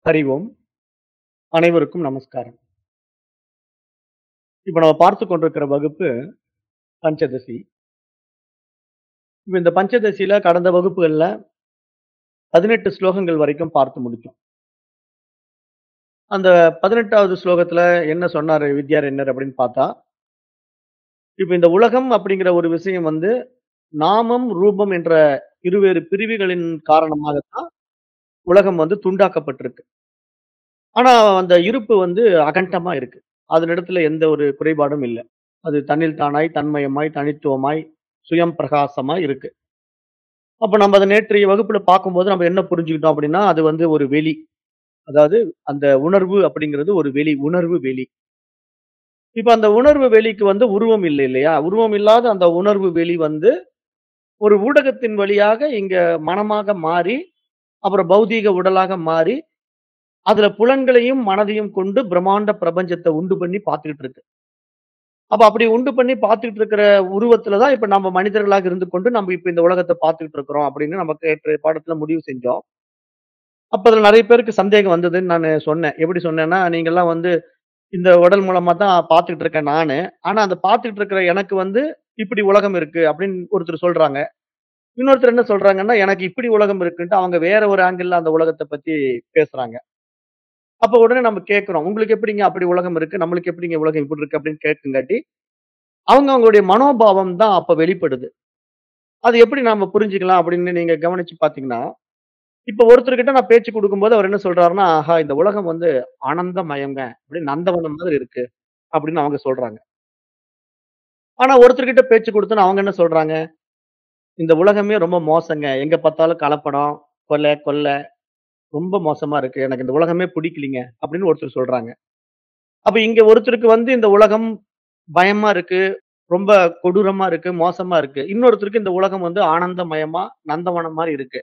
ஹரி ஓம் அனைவருக்கும் நமஸ்காரம் இப்ப நம்ம பார்த்து கொண்டிருக்கிற வகுப்பு பஞ்சதசி இப்ப இந்த பஞ்சதசியில கடந்த வகுப்புகள்ல பதினெட்டு ஸ்லோகங்கள் வரைக்கும் பார்த்து முடிச்சோம் அந்த பதினெட்டாவது ஸ்லோகத்துல என்ன சொன்னாரு வித்யாரண்யர் அப்படின்னு பார்த்தா இப்ப இந்த உலகம் அப்படிங்கிற ஒரு விஷயம் வந்து நாமம் ரூபம் என்ற இருவேறு பிரிவுகளின் காரணமாகத்தான் உலகம் வந்து துண்டாக்கப்பட்டிருக்கு ஆனா அந்த இருப்பு வந்து அகண்டமா இருக்கு அதனிடத்துல எந்த ஒரு குறைபாடும் இல்லை அது தன்னில் தானாய் தன்மயமாய் தனித்துவமாய் சுயம் பிரகாசமாய் இருக்கு அப்ப நம்ம அதை நேற்றைய வகுப்புல பார்க்கும்போது நம்ம என்ன புரிஞ்சுக்கிட்டோம் அப்படின்னா அது வந்து ஒரு வெளி அதாவது அந்த உணர்வு அப்படிங்கிறது ஒரு வெளி உணர்வு வெளி இப்ப அந்த உணர்வு வெளிக்கு வந்து உருவம் இல்லை இல்லையா உருவம் இல்லாத அந்த உணர்வு வெளி வந்து ஒரு ஊடகத்தின் வழியாக இங்க மனமாக மாறி அப்புறம் பௌதீக உடலாக மாறி அதுல புலன்களையும் மனதையும் கொண்டு பிரம்மாண்ட பிரபஞ்சத்தை உண்டு பண்ணி பார்த்துக்கிட்டு இருக்கு அப்ப அப்படி உண்டு பண்ணி பார்த்துக்கிட்டு இருக்கிற உருவத்துலதான் இப்ப நம்ம மனிதர்களாக இருந்து கொண்டு நம்ம இப்ப இந்த உலகத்தை பார்த்துக்கிட்டு இருக்கிறோம் அப்படின்னு நமக்கு நேற்றைய பாடத்துல முடிவு செஞ்சோம் அப்ப அதுல நிறைய பேருக்கு சந்தேகம் வந்ததுன்னு நான் சொன்னேன் எப்படி சொன்னேன்னா நீங்க எல்லாம் வந்து இந்த உடல் மூலமா தான் பார்த்துக்கிட்டு இருக்கேன் நானு ஆனா அந்த பார்த்துக்கிட்டு இருக்கிற எனக்கு வந்து இப்படி உலகம் இருக்கு அப்படின்னு ஒருத்தர் சொல்றாங்க இன்னொருத்தர் என்ன சொல்றாங்கன்னா எனக்கு இப்படி உலகம் இருக்குன்ட்டு அவங்க வேற ஒரு ஆங்கிள் அந்த உலகத்தை பத்தி பேசுறாங்க அப்ப உடனே நம்ம கேட்கிறோம் உங்களுக்கு எப்படிங்க அப்படி உலகம் இருக்கு நம்மளுக்கு எப்படிங்க உலகம் இப்படி இருக்கு அப்படின்னு கேட்குங்காட்டி அவங்க அவங்களுடைய மனோபாவம் தான் அப்ப வெளிப்படுது அது எப்படி நாம புரிஞ்சுக்கலாம் அப்படின்னு நீங்க கவனிச்சு பாத்தீங்கன்னா இப்ப ஒருத்தர்கிட்ட நான் பேச்சு கொடுக்கும்போது அவர் என்ன சொல்றாருன்னா ஆஹா இந்த உலகம் வந்து ஆனந்தமயங்க அப்படின்னு நந்தவனம் மாதிரி இருக்கு அப்படின்னு அவங்க சொல்றாங்க ஆனா ஒருத்தர்கிட்ட பேச்சு கொடுத்தோன்னு அவங்க என்ன சொல்றாங்க இந்த உலகமே ரொம்ப மோசங்க எங்க பார்த்தாலும் கலப்படம் கொலை கொள்ளை ரொம்ப மோசமா இருக்கு எனக்கு இந்த உலகமே பிடிக்கலிங்க அப்படின்னு ஒருத்தர் சொல்றாங்க அப்ப இங்க ஒருத்தருக்கு வந்து இந்த உலகம் பயமா இருக்கு ரொம்ப கொடூரமா இருக்கு மோசமா இருக்கு இன்னொருத்தருக்கு இந்த உலகம் வந்து ஆனந்தமயமா நந்தவனம் மாதிரி இருக்கு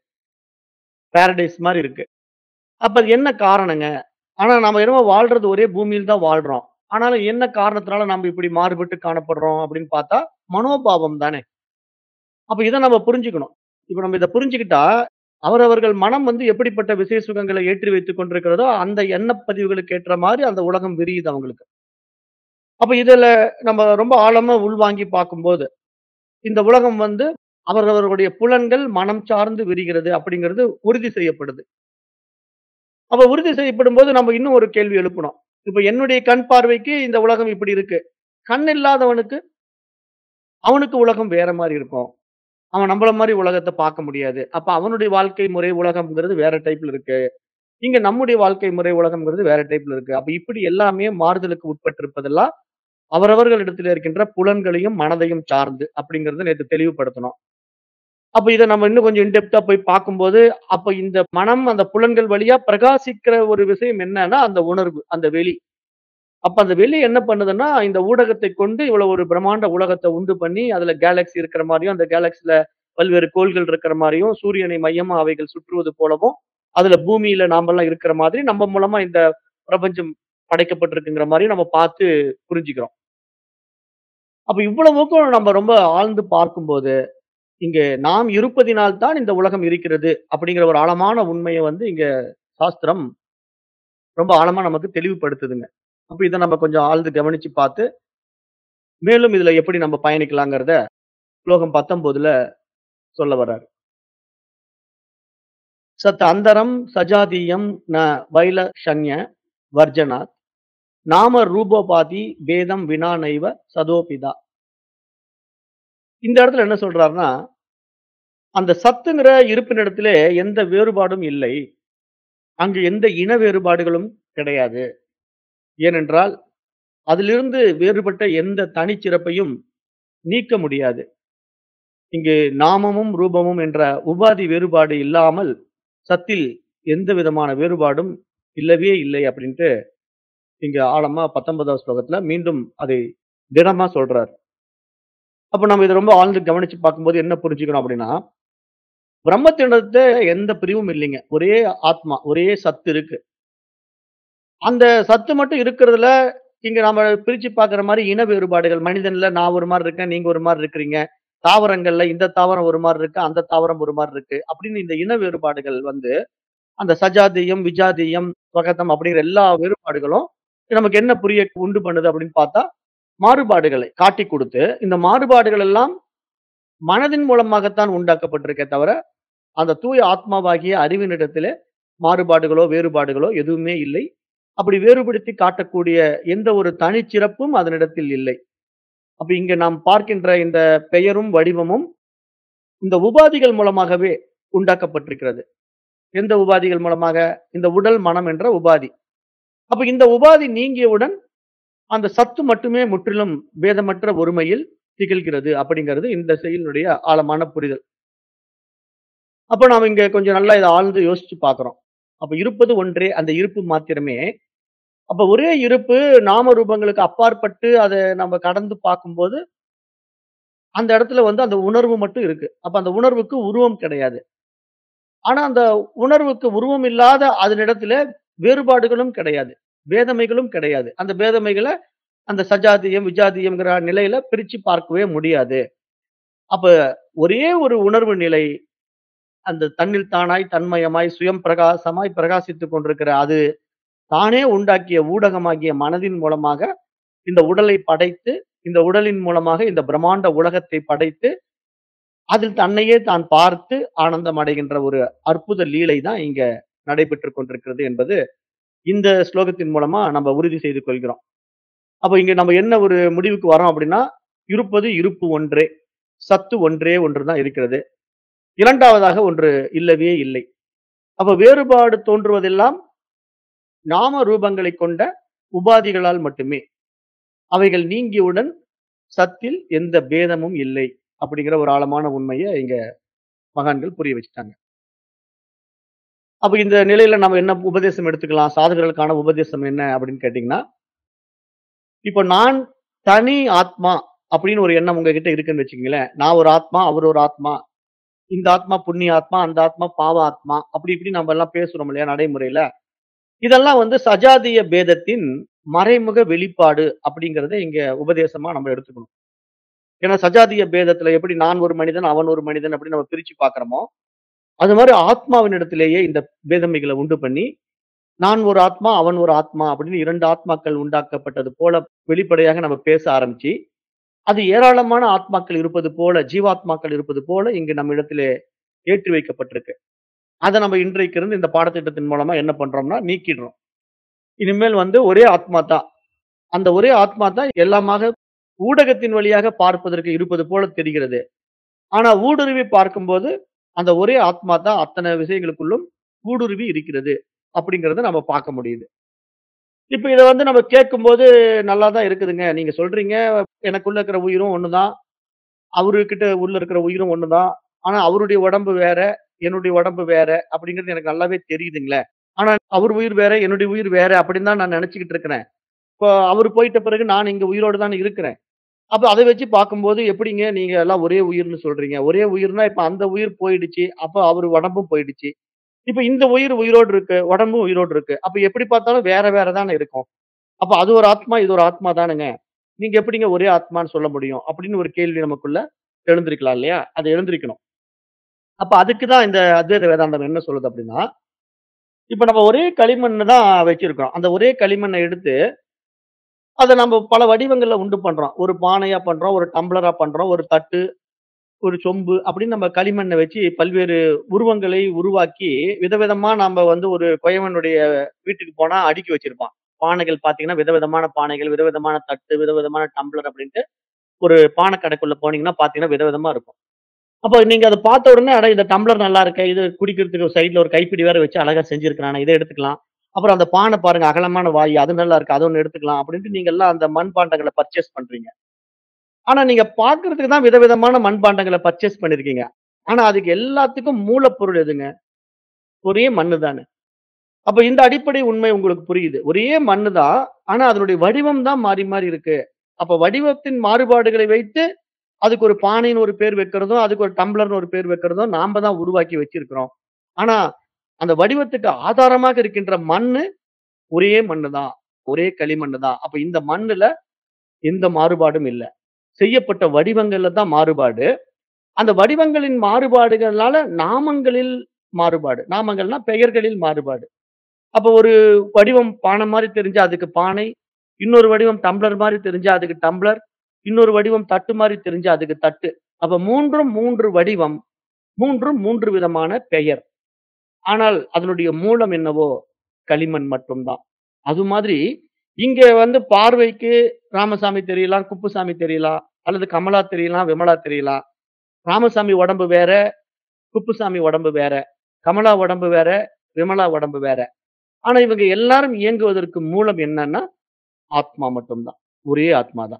பாரடைஸ் மாதிரி இருக்கு அப்ப அது என்ன காரணங்க ஆனா நம்ம என்னமோ வாழ்றது ஒரே பூமியில் தான் வாழ்றோம் ஆனாலும் என்ன காரணத்தினால நம்ம இப்படி மாறுபட்டு காணப்படுறோம் அப்படின்னு பார்த்தா மனோபாவம் தானே அப்ப இதை நம்ம புரிஞ்சுக்கணும் இப்ப நம்ம இதை புரிஞ்சுக்கிட்டா அவரவர்கள் மனம் வந்து எப்படிப்பட்ட விசேஷ சுகங்களை ஏற்றி வைத்துக் கொண்டிருக்கிறதோ அந்த எண்ணப் பதிவுகளுக்கு ஏற்ற மாதிரி அந்த உலகம் விரியுது அவங்களுக்கு அப்ப இதுல நம்ம ரொம்ப ஆழமா உள்வாங்கி பார்க்கும்போது இந்த உலகம் வந்து அவரவர்களுடைய புலன்கள் மனம் சார்ந்து விரிகிறது அப்படிங்கிறது உறுதி செய்யப்படுது அப்ப உறுதி செய்யப்படும் போது நம்ம இன்னும் ஒரு கேள்வி எழுப்பணும் இப்ப என்னுடைய கண் பார்வைக்கு இந்த உலகம் இப்படி இருக்கு கண் இல்லாதவனுக்கு அவனுக்கு உலகம் வேற மாதிரி இருக்கும் அவன் நம்மள மாதிரி உலகத்தை பார்க்க முடியாது அப்ப அவனுடைய வாழ்க்கை முறை உலகம்ங்கிறது வேற டைப்ல இருக்கு இங்க நம்முடைய வாழ்க்கை முறை உலகம்ங்கிறது வேற டைப்ல இருக்கு அப்ப இப்படி எல்லாமே மாறுதலுக்கு உட்பட்டிருப்பதெல்லாம் அவரவர்களிடத்தில் இருக்கின்ற புலன்களையும் மனதையும் சார்ந்து அப்படிங்கறத நேற்று தெளிவுபடுத்தணும் அப்ப இதை நம்ம இன்னும் கொஞ்சம் இன்டெப்தா போய் பார்க்கும்போது அப்ப இந்த மனம் அந்த புலன்கள் வழியா பிரகாசிக்கிற ஒரு விஷயம் என்னன்னா அந்த உணர்வு அந்த வெளி அப்ப அந்த வெளி என்ன பண்ணுதுன்னா இந்த ஊடகத்தை கொண்டு இவ்வளவு ஒரு பிரம்மாண்ட உலகத்தை உண்டு பண்ணி அதுல கேலக்ஸி இருக்கிற மாதிரியும் அந்த கேலக்சில பல்வேறு கோள்கள் இருக்கிற மாதிரியும் சூரியனை மையமா அவைகள் சுற்றுவது போலவும் அதுல பூமியில நாமெல்லாம் இருக்கிற மாதிரி நம்ம மூலமா இந்த பிரபஞ்சம் படைக்கப்பட்டிருக்குங்கிற மாதிரி நம்ம பார்த்து புரிஞ்சுக்கிறோம் அப்ப இவ்வளவுக்கும் நம்ம ரொம்ப ஆழ்ந்து பார்க்கும்போது இங்க நாம் இருப்பதினால் தான் இந்த உலகம் இருக்கிறது அப்படிங்கிற ஒரு ஆழமான உண்மையை வந்து இங்க சாஸ்திரம் ரொம்ப ஆழமா நமக்கு தெளிவுபடுத்துதுங்க அப்ப இதை நம்ம கொஞ்சம் ஆழ்ந்து கவனிச்சு பார்த்து மேலும் இதுல எப்படி நம்ம பயணிக்கலாங்கிறத ஸ்லோகம் பத்தொன்பதுல சொல்ல வர்றாரு சத் அந்தரம் சஜாதீயம் ந வைல சன்ய வர்ஜனாத் நாம ரூபோபாதி வேதம் வினா நைவ சதோபிதா இந்த இடத்துல என்ன சொல்றாருன்னா அந்த சத்துங்கிற இருப்பினிடத்துல எந்த வேறுபாடும் இல்லை அங்கு எந்த இன வேறுபாடுகளும் கிடையாது ஏனென்றால் அதிலிருந்து வேறுபட்ட எந்த தனிச்சிறப்பையும் நீக்க முடியாது இங்கு நாமமும் ரூபமும் என்ற உபாதி வேறுபாடு இல்லாமல் சத்தில் எந்த விதமான வேறுபாடும் இல்லவே இல்லை அப்படின்ட்டு இங்க ஆழமா பத்தொன்பதாவது ஸ்லோகத்துல மீண்டும் அதை திடமா சொல்றார் அப்ப நம்ம இதை ரொம்ப ஆழ்ந்து கவனிச்சு பார்க்கும்போது என்ன புரிஞ்சுக்கணும் அப்படின்னா பிரம்மத்தினத்தை எந்த பிரிவும் இல்லைங்க ஒரே ஆத்மா ஒரே சத்து இருக்கு அந்த சத்து மட்டும் இருக்கிறதுல இங்க நம்ம பிரிச்சு பார்க்குற மாதிரி இன வேறுபாடுகள் மனிதன்ல நான் ஒரு மாதிரி இருக்கேன் நீங்க ஒரு மாதிரி இருக்கிறீங்க தாவரங்கள்ல இந்த தாவரம் ஒரு மாதிரி இருக்கு அந்த தாவரம் ஒரு மாதிரி இருக்கு அப்படின்னு இந்த இன வேறுபாடுகள் வந்து அந்த சஜாதியம் விஜாதியம் ஸ்வகதம் அப்படிங்கிற எல்லா வேறுபாடுகளும் நமக்கு என்ன புரிய உண்டு பண்ணுது அப்படின்னு பார்த்தா, மாறுபாடுகளை காட்டிக் குடுத்து, இந்த மாறுபாடுகள் எல்லாம் மனதின் மூலமாகத்தான் உண்டாக்கப்பட்டிருக்கே தவிர, அந்த தூய ஆத்மாவாகிய அறிவினிடத்திலே மாறுபாடுகளோ, வேறுபாடுகளோ எதுவுமே இல்லை. அப்படி வேறுபடுத்தி காட்டக்கூடிய எந்த ஒரு தனிச்சிறப்பும் அதனிடத்தில் இல்லை. அப்ப இங்க நாம் பார்க்கின்ற இந்த பெயரும், வடிவமும் இந்த உபாதிகள் மூலமாகவே உண்டாக்கப்பட்டிருக்கிறது. எந்த உபாதிகள் மூலமாக? இந்த உடல், மனம் என்ற உபாதி. அப்ப இந்த உபாதி நீங்கியவுடன், அந்த சத்து மட்டுமே முற்றிலும் பேதமற்ற ஒருமையில் திகழ்கிறது அப்படிங்கிறது இந்த செயலினுடைய ஆழமான புரிதல். அப்ப நாம இங்க கொஞ்சம் நல்லா இத ஆழ்ந்து யோசிச்சு பார்க்கிறோம். அப்ப இருப்பது ஒன்றே, அந்த இருப்பு மாத்திரமே. அப்ப ஒரே இருப்பு நாம ரூபங்களுக்கு அப்பாற்பட்டு அத நம்ம கடந்து பார்க்கும்போது அந்த இடத்துல வந்து அந்த உணர்வு மட்டும் இருக்கு. அப்ப அந்த உணர்வுக்கு உருவம் கிடையாது. ஆனா அந்த உணர்வுக்கு உருவம் இல்லாத அதனிடத்தில வேறுபாடுகளும் கிடையாது. பேதமைகளும் கிடையாது. அந்த பேதமைகள அந்த சஜாதியம், விஜாதியம்ங்கிற நிலையில பிரிச்சு பார்க்கவே முடியாது. அப்ப ஒரே ஒரு உணர்வு நிலை, அந்த தன்னில் தானாய், தன்மயமாய், சுயம் பிரகாசமாய் பிரகாசித்துக் கொண்டிருக்கிற அது தானே உண்டாக்கிய ஊடகமாகிய மனதின் மூலமாக இந்த உடலை படைத்து, இந்த உடலின் மூலமாக இந்த பிரம்மாண்ட உலகத்தை படைத்து, அதில் தன்னையே தான் பார்த்து ஆனந்தம் அடைகின்ற ஒரு அற்புத லீலை தான் இங்க நடைபெற்றுக் கொண்டிருக்கிறது என்பது, இந்த ஸ்லோகத்தின் மூலமா நம்ம உறுதி செய்து கொள்கிறோம். அப்ப இங்க நம்ம என்ன ஒரு முடிவுக்கு வரோம் அப்படின்னா, இருப்பது இருப்பு ஒன்றே. சத்து ஒன்றே ஒன்று தான் இருக்கிறது. 2வதாக ஒன்று இல்லவே இல்லை. அப்ப வேறுபாடு தோன்றுவதெல்லாம் நாம ரூபங்களைக் கொண்ட உபாதிகளால் மட்டுமே. அவைகள் நீங்கியவுடன் சத்தில் எந்த பேதமும் இல்லை. அப்படிங்கிற ஒரு ஆழமான உண்மைய இங்க மகான்கள் புரிய வச்சுட்டாங்க. அப்ப இந்த நிலையில நம்ம என்ன உபதேசம் எடுத்துக்கலாம்? சாதகர்களுக்கான உபதேசம் என்ன அப்படின்னு கேட்டீங்கன்னா, இப்ப நான் தனி ஆத்மா அப்படின்னு ஒரு எண்ணம் உங்ககிட்ட இருக்குன்னு வச்சுக்கங்களேன். நான் ஒரு ஆத்மா, அவர் ஒரு ஆத்மா. இந்த ஆத்மா புண்ணிய ஆத்மா, அந்த ஆத்மா பாவ ஆத்மா. அப்படி இப்படி நம்ம எல்லாம் பேசுறோம் இல்லையா நடைமுறையில. இதெல்லாம் வந்து சஜாதிய பேதத்தின் மறைமுக வெளிப்பாடு அப்படிங்கிறத இங்க உபதேசமா நம்ம எடுத்துக்கணும். ஏன்னா சஜாதிய பேதத்துல எப்படி நான் ஒரு மனிதன், அவன் ஒரு மனிதன் அப்படின்னு நம்ம பிரிச்சு பார்க்கிறோமோ, அது மாரி ஆத்மாவினிடத்திலேயே இந்த பேதமைகள உண்டு பண்ணி, நான் ஒரு ஆத்மா, அவன் ஒரு ஆத்மா அப்படின்னு 2 ஆத்மாக்கள் உண்டாக்கப்பட்டது போல வெளிப்படையாக நம்ம பேச ஆரம்பிச்சு, அது ஏராளமான ஆத்மாக்கள் இருப்பது போல, ஜீவாத்மாக்கள் இருப்பது போல இங்கு நம்மிடத்திலே ஏற்றி வைக்கப்பட்டிருக்கு. அத நம்ம இன்றைக்கு இருந்து இந்த பாடத்திட்டத்தின் மூலமா என்ன பண்றோம்னா, நீக்கிடுறோம். இனிமேல் வந்து ஒரே ஆத்மா தான். அந்த ஒரே ஆத்மா தான் எல்லாமாக ஊடகத்தின் வழியாக பார்ப்பதற்கு இருப்பது போல தெரிகிறது. ஆனா ஊடுருவி பார்க்கும்போது, அந்த ஒரே ஆத்மா தான் அத்தன விஷயங்களுக்குள்ளும் ஊடுருவி இருக்கிறது. அப்படிங்கிறத நம்ம பார்க்க முடியுது. இப்ப இத வந்து நம்ம கேட்கும்போது நல்லா தான் இருக்குதுங்க. நீங்க சொல்றீங்க, எனக்குள்ள இருக்கிற உயிரும் ஒண்ணுதான். அவருகிட்ட உள்ள இருக்கிற உயிரும் ஒண்ணுதான். ஆனா அவருடைய உடம்பு வேற, என்னுடைய உடம்பு வேற அப்படிங்கிறது எனக்கு நல்லாவே தெரியுதுங்களே. ஆனா அவர் உயிர் வேற, என்னுடைய உயிர் வேற அப்படின்னு தான் நான் நெனச்சுக்கிட்டு இருக்கிறேன். இப்போ அவரு போயிட்ட பிறகு நான் இங்க உயிரோட தானே இருக்கிறேன். அப்ப அத வச்சு பார்க்கும்போது எப்படிங்க நீங்க எல்லாம் ஒரே உயிர்ன்னு சொல்றீங்க? ஒரே உயிர்னா இப்ப அந்த உயிர் போயிடுச்சு. அப்ப அவரு உடம்பும் போயிடுச்சு. இப்ப இந்த உயிர் உயிரோடு இருக்கு. உடம்பும் உயிரோடு இருக்கு. அப்ப எப்படி பார்த்தாலும் வேற வேற தானே இருக்கும். அப்ப அது ஒரு ஆத்மா, இது ஒரு ஆத்மா தானேங்க. நீங்க எப்படிங்க ஒரே ஆத்மான்னு சொல்ல முடியும்? அப்படின்னு ஒரு கேள்வி நமக்குள்ள எழுந்திருக்கலாம் இல்லையா? அது எழுந்திரிக்கணும். அப்ப அதுக்கு தான் இந்த அத்வைத வேதாந்தம் என்ன சொல்லுது அப்படின்னா, இப்ப நம்ம ஒரே களிமண்ண தான் வச்சிருக்கிறோம். அந்த ஒரே களிமண்ண எடுத்து, அத நம்ம பல வடிவங்கள்ல உண்டு பண்றோம். ஒரு பானையா பண்றோம், ஒரு டம்ளரா பண்றோம், ஒரு தட்டு, ஒரு சொம்பு அப்படின்னு நம்ம களிமண்ண வச்சு பல்வேறு உருவங்களை உருவாக்கி, விதவிதமா நாம வந்து ஒரு குயவனுடைய வீட்டுக்கு போனா அடுக்கி வச்சிருப்பான். பானைகள் பார்த்தீங்கன்னா, விதவிதமான பானைகள், விதவிதமான தட்டு, விதவிதமான டம்ளர் அப்படின்ட்டு, ஒரு பானை கடைக்குள்ள போனீங்கன்னா பார்த்தீங்கன்னா, விதவிதமா இருக்கும். அப்ப நீங்க அத பார்த்த உடனே, அட இந்த டம்ளர் நல்லா இருக்கே. இது குடிக்கிறதுக்கு சைடுல ஒரு கைப்பிடி வேற வச்சு அழகா செஞ்சிருக்கிறானே. இத எடுத்துக்கலாம். அப்புறம் அந்த பானை பாருங்க அகலமான வாய். அது நல்லா இருக்கு. அது ஒண்ணு எடுத்துக்கலாம். அப்படின்ட்டு நீங்க எல்லாம் அந்த மண்பாண்டங்கள பர்ச்சேஸ் பண்றீங்க. ஆனா நீங்க பார்க்கறதுக்கு தான் விதவிதமான மண்பாண்டங்கள பர்ச்சேஸ் பண்ணியிருக்கீங்க. ஆனா அதுக்கு எல்லாத்துக்கும் மூலப்பொருள் எதுங்க? ஒரே மண்ணு தானே. அப்ப இந்த அடிப்படை உண்மை உங்களுக்கு புரியுது. ஒரே மண்ணு தான். ஆனா அதனுடைய வடிவம் தான் மாறி மாறி இருக்கு. அப்ப வடிவத்தின் மாறுபாடுகளை வைத்து, அதுக்கு ஒரு பானைன்னு ஒரு பேர் வைக்கிறதும், அதுக்கு ஒரு டம்ளர்ன்னு ஒரு பேர் வைக்கிறதும் நாம தான் உருவாக்கி வச்சிருக்கிறோம். ஆனா, அந்த வடிவத்துக்கு ஆதாரமாக இருக்கின்ற மண்ணு, ஒரே மண்ணு தான். ஒரே களிமண்ணு தான். அப்ப இந்த மண்ணுல எந்த மாறுபாடும் இல்ல. செய்யப்பட்ட வடிவங்கள்ல தான் மாறுபாடு. அந்த வடிவங்களின் மாறுபாடுகள்னால நாமங்களில் மாறுபாடு. நாமங்கள்னா பெயர்களில் மாறுபாடு. அப்ப ஒரு வடிவம் பானை மாரி தெரிஞ்சா அதுக்கு பானை, இன்னொரு வடிவம் டம்ளர் மாரி தெரிஞ்சா அதுக்கு டம்ளர், இன்னொரு வடிவம் தட்டு மாரி தெரிஞ்சா அதுக்கு தட்டு. அப்ப 3ம் 3 வடிவம், 3ம் 3 விதமான பெயர். ஆனால் அதனுடைய மூலம் என்னவோ களிமண் மட்டும் தான். அது மாதிரி இங்க வந்து பார்வைக்கு ராமசாமி தெரியலாம், குப்புசாமி தெரியலாம், அல்லது கமலா தெரியலாம், விமலா தெரியலாம். ராமசாமி உடம்பு வேற, குப்புசாமி உடம்பு வேற, கமலா உடம்பு வேற, விமலா உடம்பு வேற. ஆனா இவங்க எல்லாரும் இயங்குவதற்கு மூலம் என்னன்னா, ஆத்மா மட்டும் தான். ஒரே ஆத்மா தான்.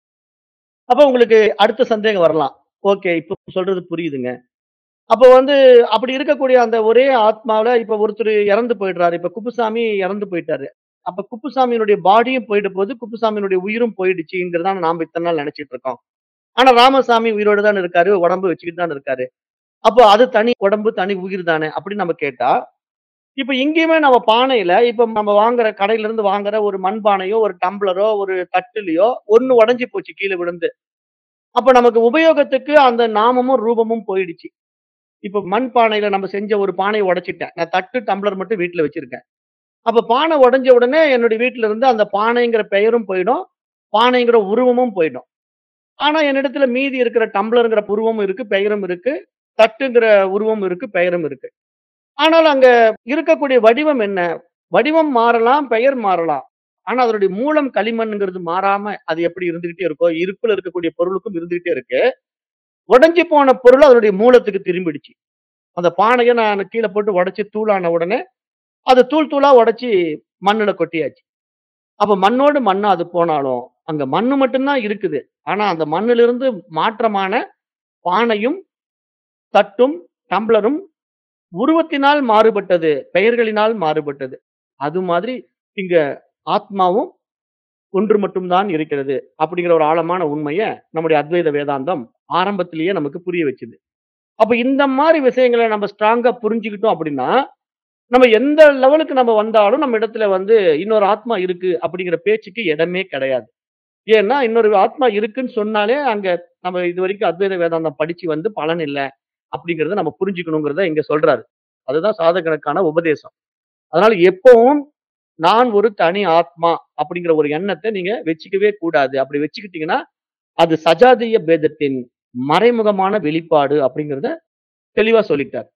அப்ப உங்களுக்கு அடுத்த சந்தேகம் வரலாம். ஓகே, இப்ப சொல்றது புரியுதுங்க. அப்ப வந்து அப்படி இருக்கக்கூடிய அந்த ஒரே ஆத்மாவுல இப்ப ஒருத்தரு இறந்து போயிடுறாரு. இப்ப குப்புசாமி இறந்து போயிட்டாரு. அப்ப குப்புசாமியினுடைய பாடியும் போயிட போது, குப்புசாமியினுடைய உயிரும் போயிடுச்சுங்கிறத நாம இத்தன நாள் நெனச்சுட்டு இருக்கோம். ஆனா ராமசாமி உயிரோட தான இருக்காரு. உடம்பு வச்சுக்கிட்டு தான இருக்காரு. அப்போ அது தனி உடம்பு, தனி உயிர் தானே அப்படின்னு நம்ம கேட்டா, இப்ப இங்கேயுமே நம்ம பானையில இப்ப நம்ம வாங்குற கடையில இருந்து வாங்குற ஒரு மண்பானையோ, ஒரு டம்ளரோ, ஒரு தட்டுலயோ ஒண்ணு உடைஞ்சு போச்சு கீழ விழுந்து. அப்ப நமக்கு உபயோகத்துக்கு அந்த நாமமும், ரூபமும் போயிடுச்சு. இப்ப மண் பானையில நம்ம செஞ்ச ஒரு பானைய உடைச்சுட்டேன். நான் தட்டு, டம்ளர் மட்டும் வீட்ல வச்சிருக்கேன். அப்ப பானை உடைஞ்ச உடனே என்னுடைய வீட்ல இருந்து அந்த பானைங்கிற பெயரும் போயிடும். பானைங்கிற உருவமும் போயிடும். ஆனா என்னிடத்துல மீதி இருக்கிற டம்ளர்ங்கிற உருவமும் இருக்கு, பெயரும் இருக்கு. தட்டுங்கிற உருவம் இருக்கு, பெயரும் இருக்கு. ஆனால் அங்க இருக்கக்கூடிய வடிவம் என்ன? வடிவம் மாறலாம், பெயர் மாறலாம். ஆனா அதனுடைய மூலம் களிமண்ங்கிறது மாறாம அது எப்படி இருந்துகிட்டே இருக்கோ, இருப்புல இருக்கக்கூடிய பொருளுக்கும் இருந்துகிட்டே இருக்கு. உடைஞ்சு போன பொருள் அதனுடைய மூலத்துக்கு திரும்பிடுச்சு. அந்த பானைய நான் கீழ போட்டு உடைச்சு தூளான உடனே, அது தூள் தூளா உடைச்சு மண்ணுல கொட்டியாச்சு. அப்ப மண்ணோடு மண்ணா அது போனாலும், அங்க மண்ணு மட்டும் தான் இருக்குது. ஆனா அந்த மண்ணிலிருந்து மாற்றமான பானையும், தட்டும், டம்ளரும் உருவத்தினால் மாறுபட்டது. பெயர்களினால் மாறுபட்டது. அது மாதிரி இங்க ஆத்மாவும் ஒன்று மட்டும் தான் இருக்கிறது. அப்படிங்கிற ஒரு ஆழமான உண்மைய நம்முடைய அத்வைத வேதாந்தம் ஆரம்பத்திலேயே நமக்கு புரிய வச்சுது. அப்ப இந்த மாரி விஷயங்கள நம்ம ஸ்ட்ராங்கா புரிஞ்சுக்கிட்டோம் அப்படின்னா, நம்ம எந்த லெவலுக்கு நம்ம வந்தாலும் நம்ம இடத்துல வந்து இன்னொரு ஆத்மா இருக்கு அப்படிங்கிற பேச்சுக்கு இடமே கிடையாது. ஏன்னா இன்னொரு ஆத்மா இருக்குன்னு சொன்னாலே அங்க நம்ம இதுவரைக்கும் அத்வைத வேதாந்தம் படிச்சு வந்து பலன் இல்ல. அப்படிங்கிறத நம்ம புரிஞ்சுக்கணுங்கிறத இங்க சொல்றாரு. அதுதான் சாதகனுக்கான உபதேசம். அதனால எப்பவும் நான் ஒரு தனி ஆத்மா அப்படிங்கிற ஒரு எண்ணத்த நீங்க வச்சுக்கவே கூடாது. அப்படி வச்சுக்கிட்டீங்கன்னா, அது சஜாதீய பேதத்தின் மறைமுகமான வெளிப்பாடு அப்படிங்கிறத தெளிவா சொல்லிட்டார்.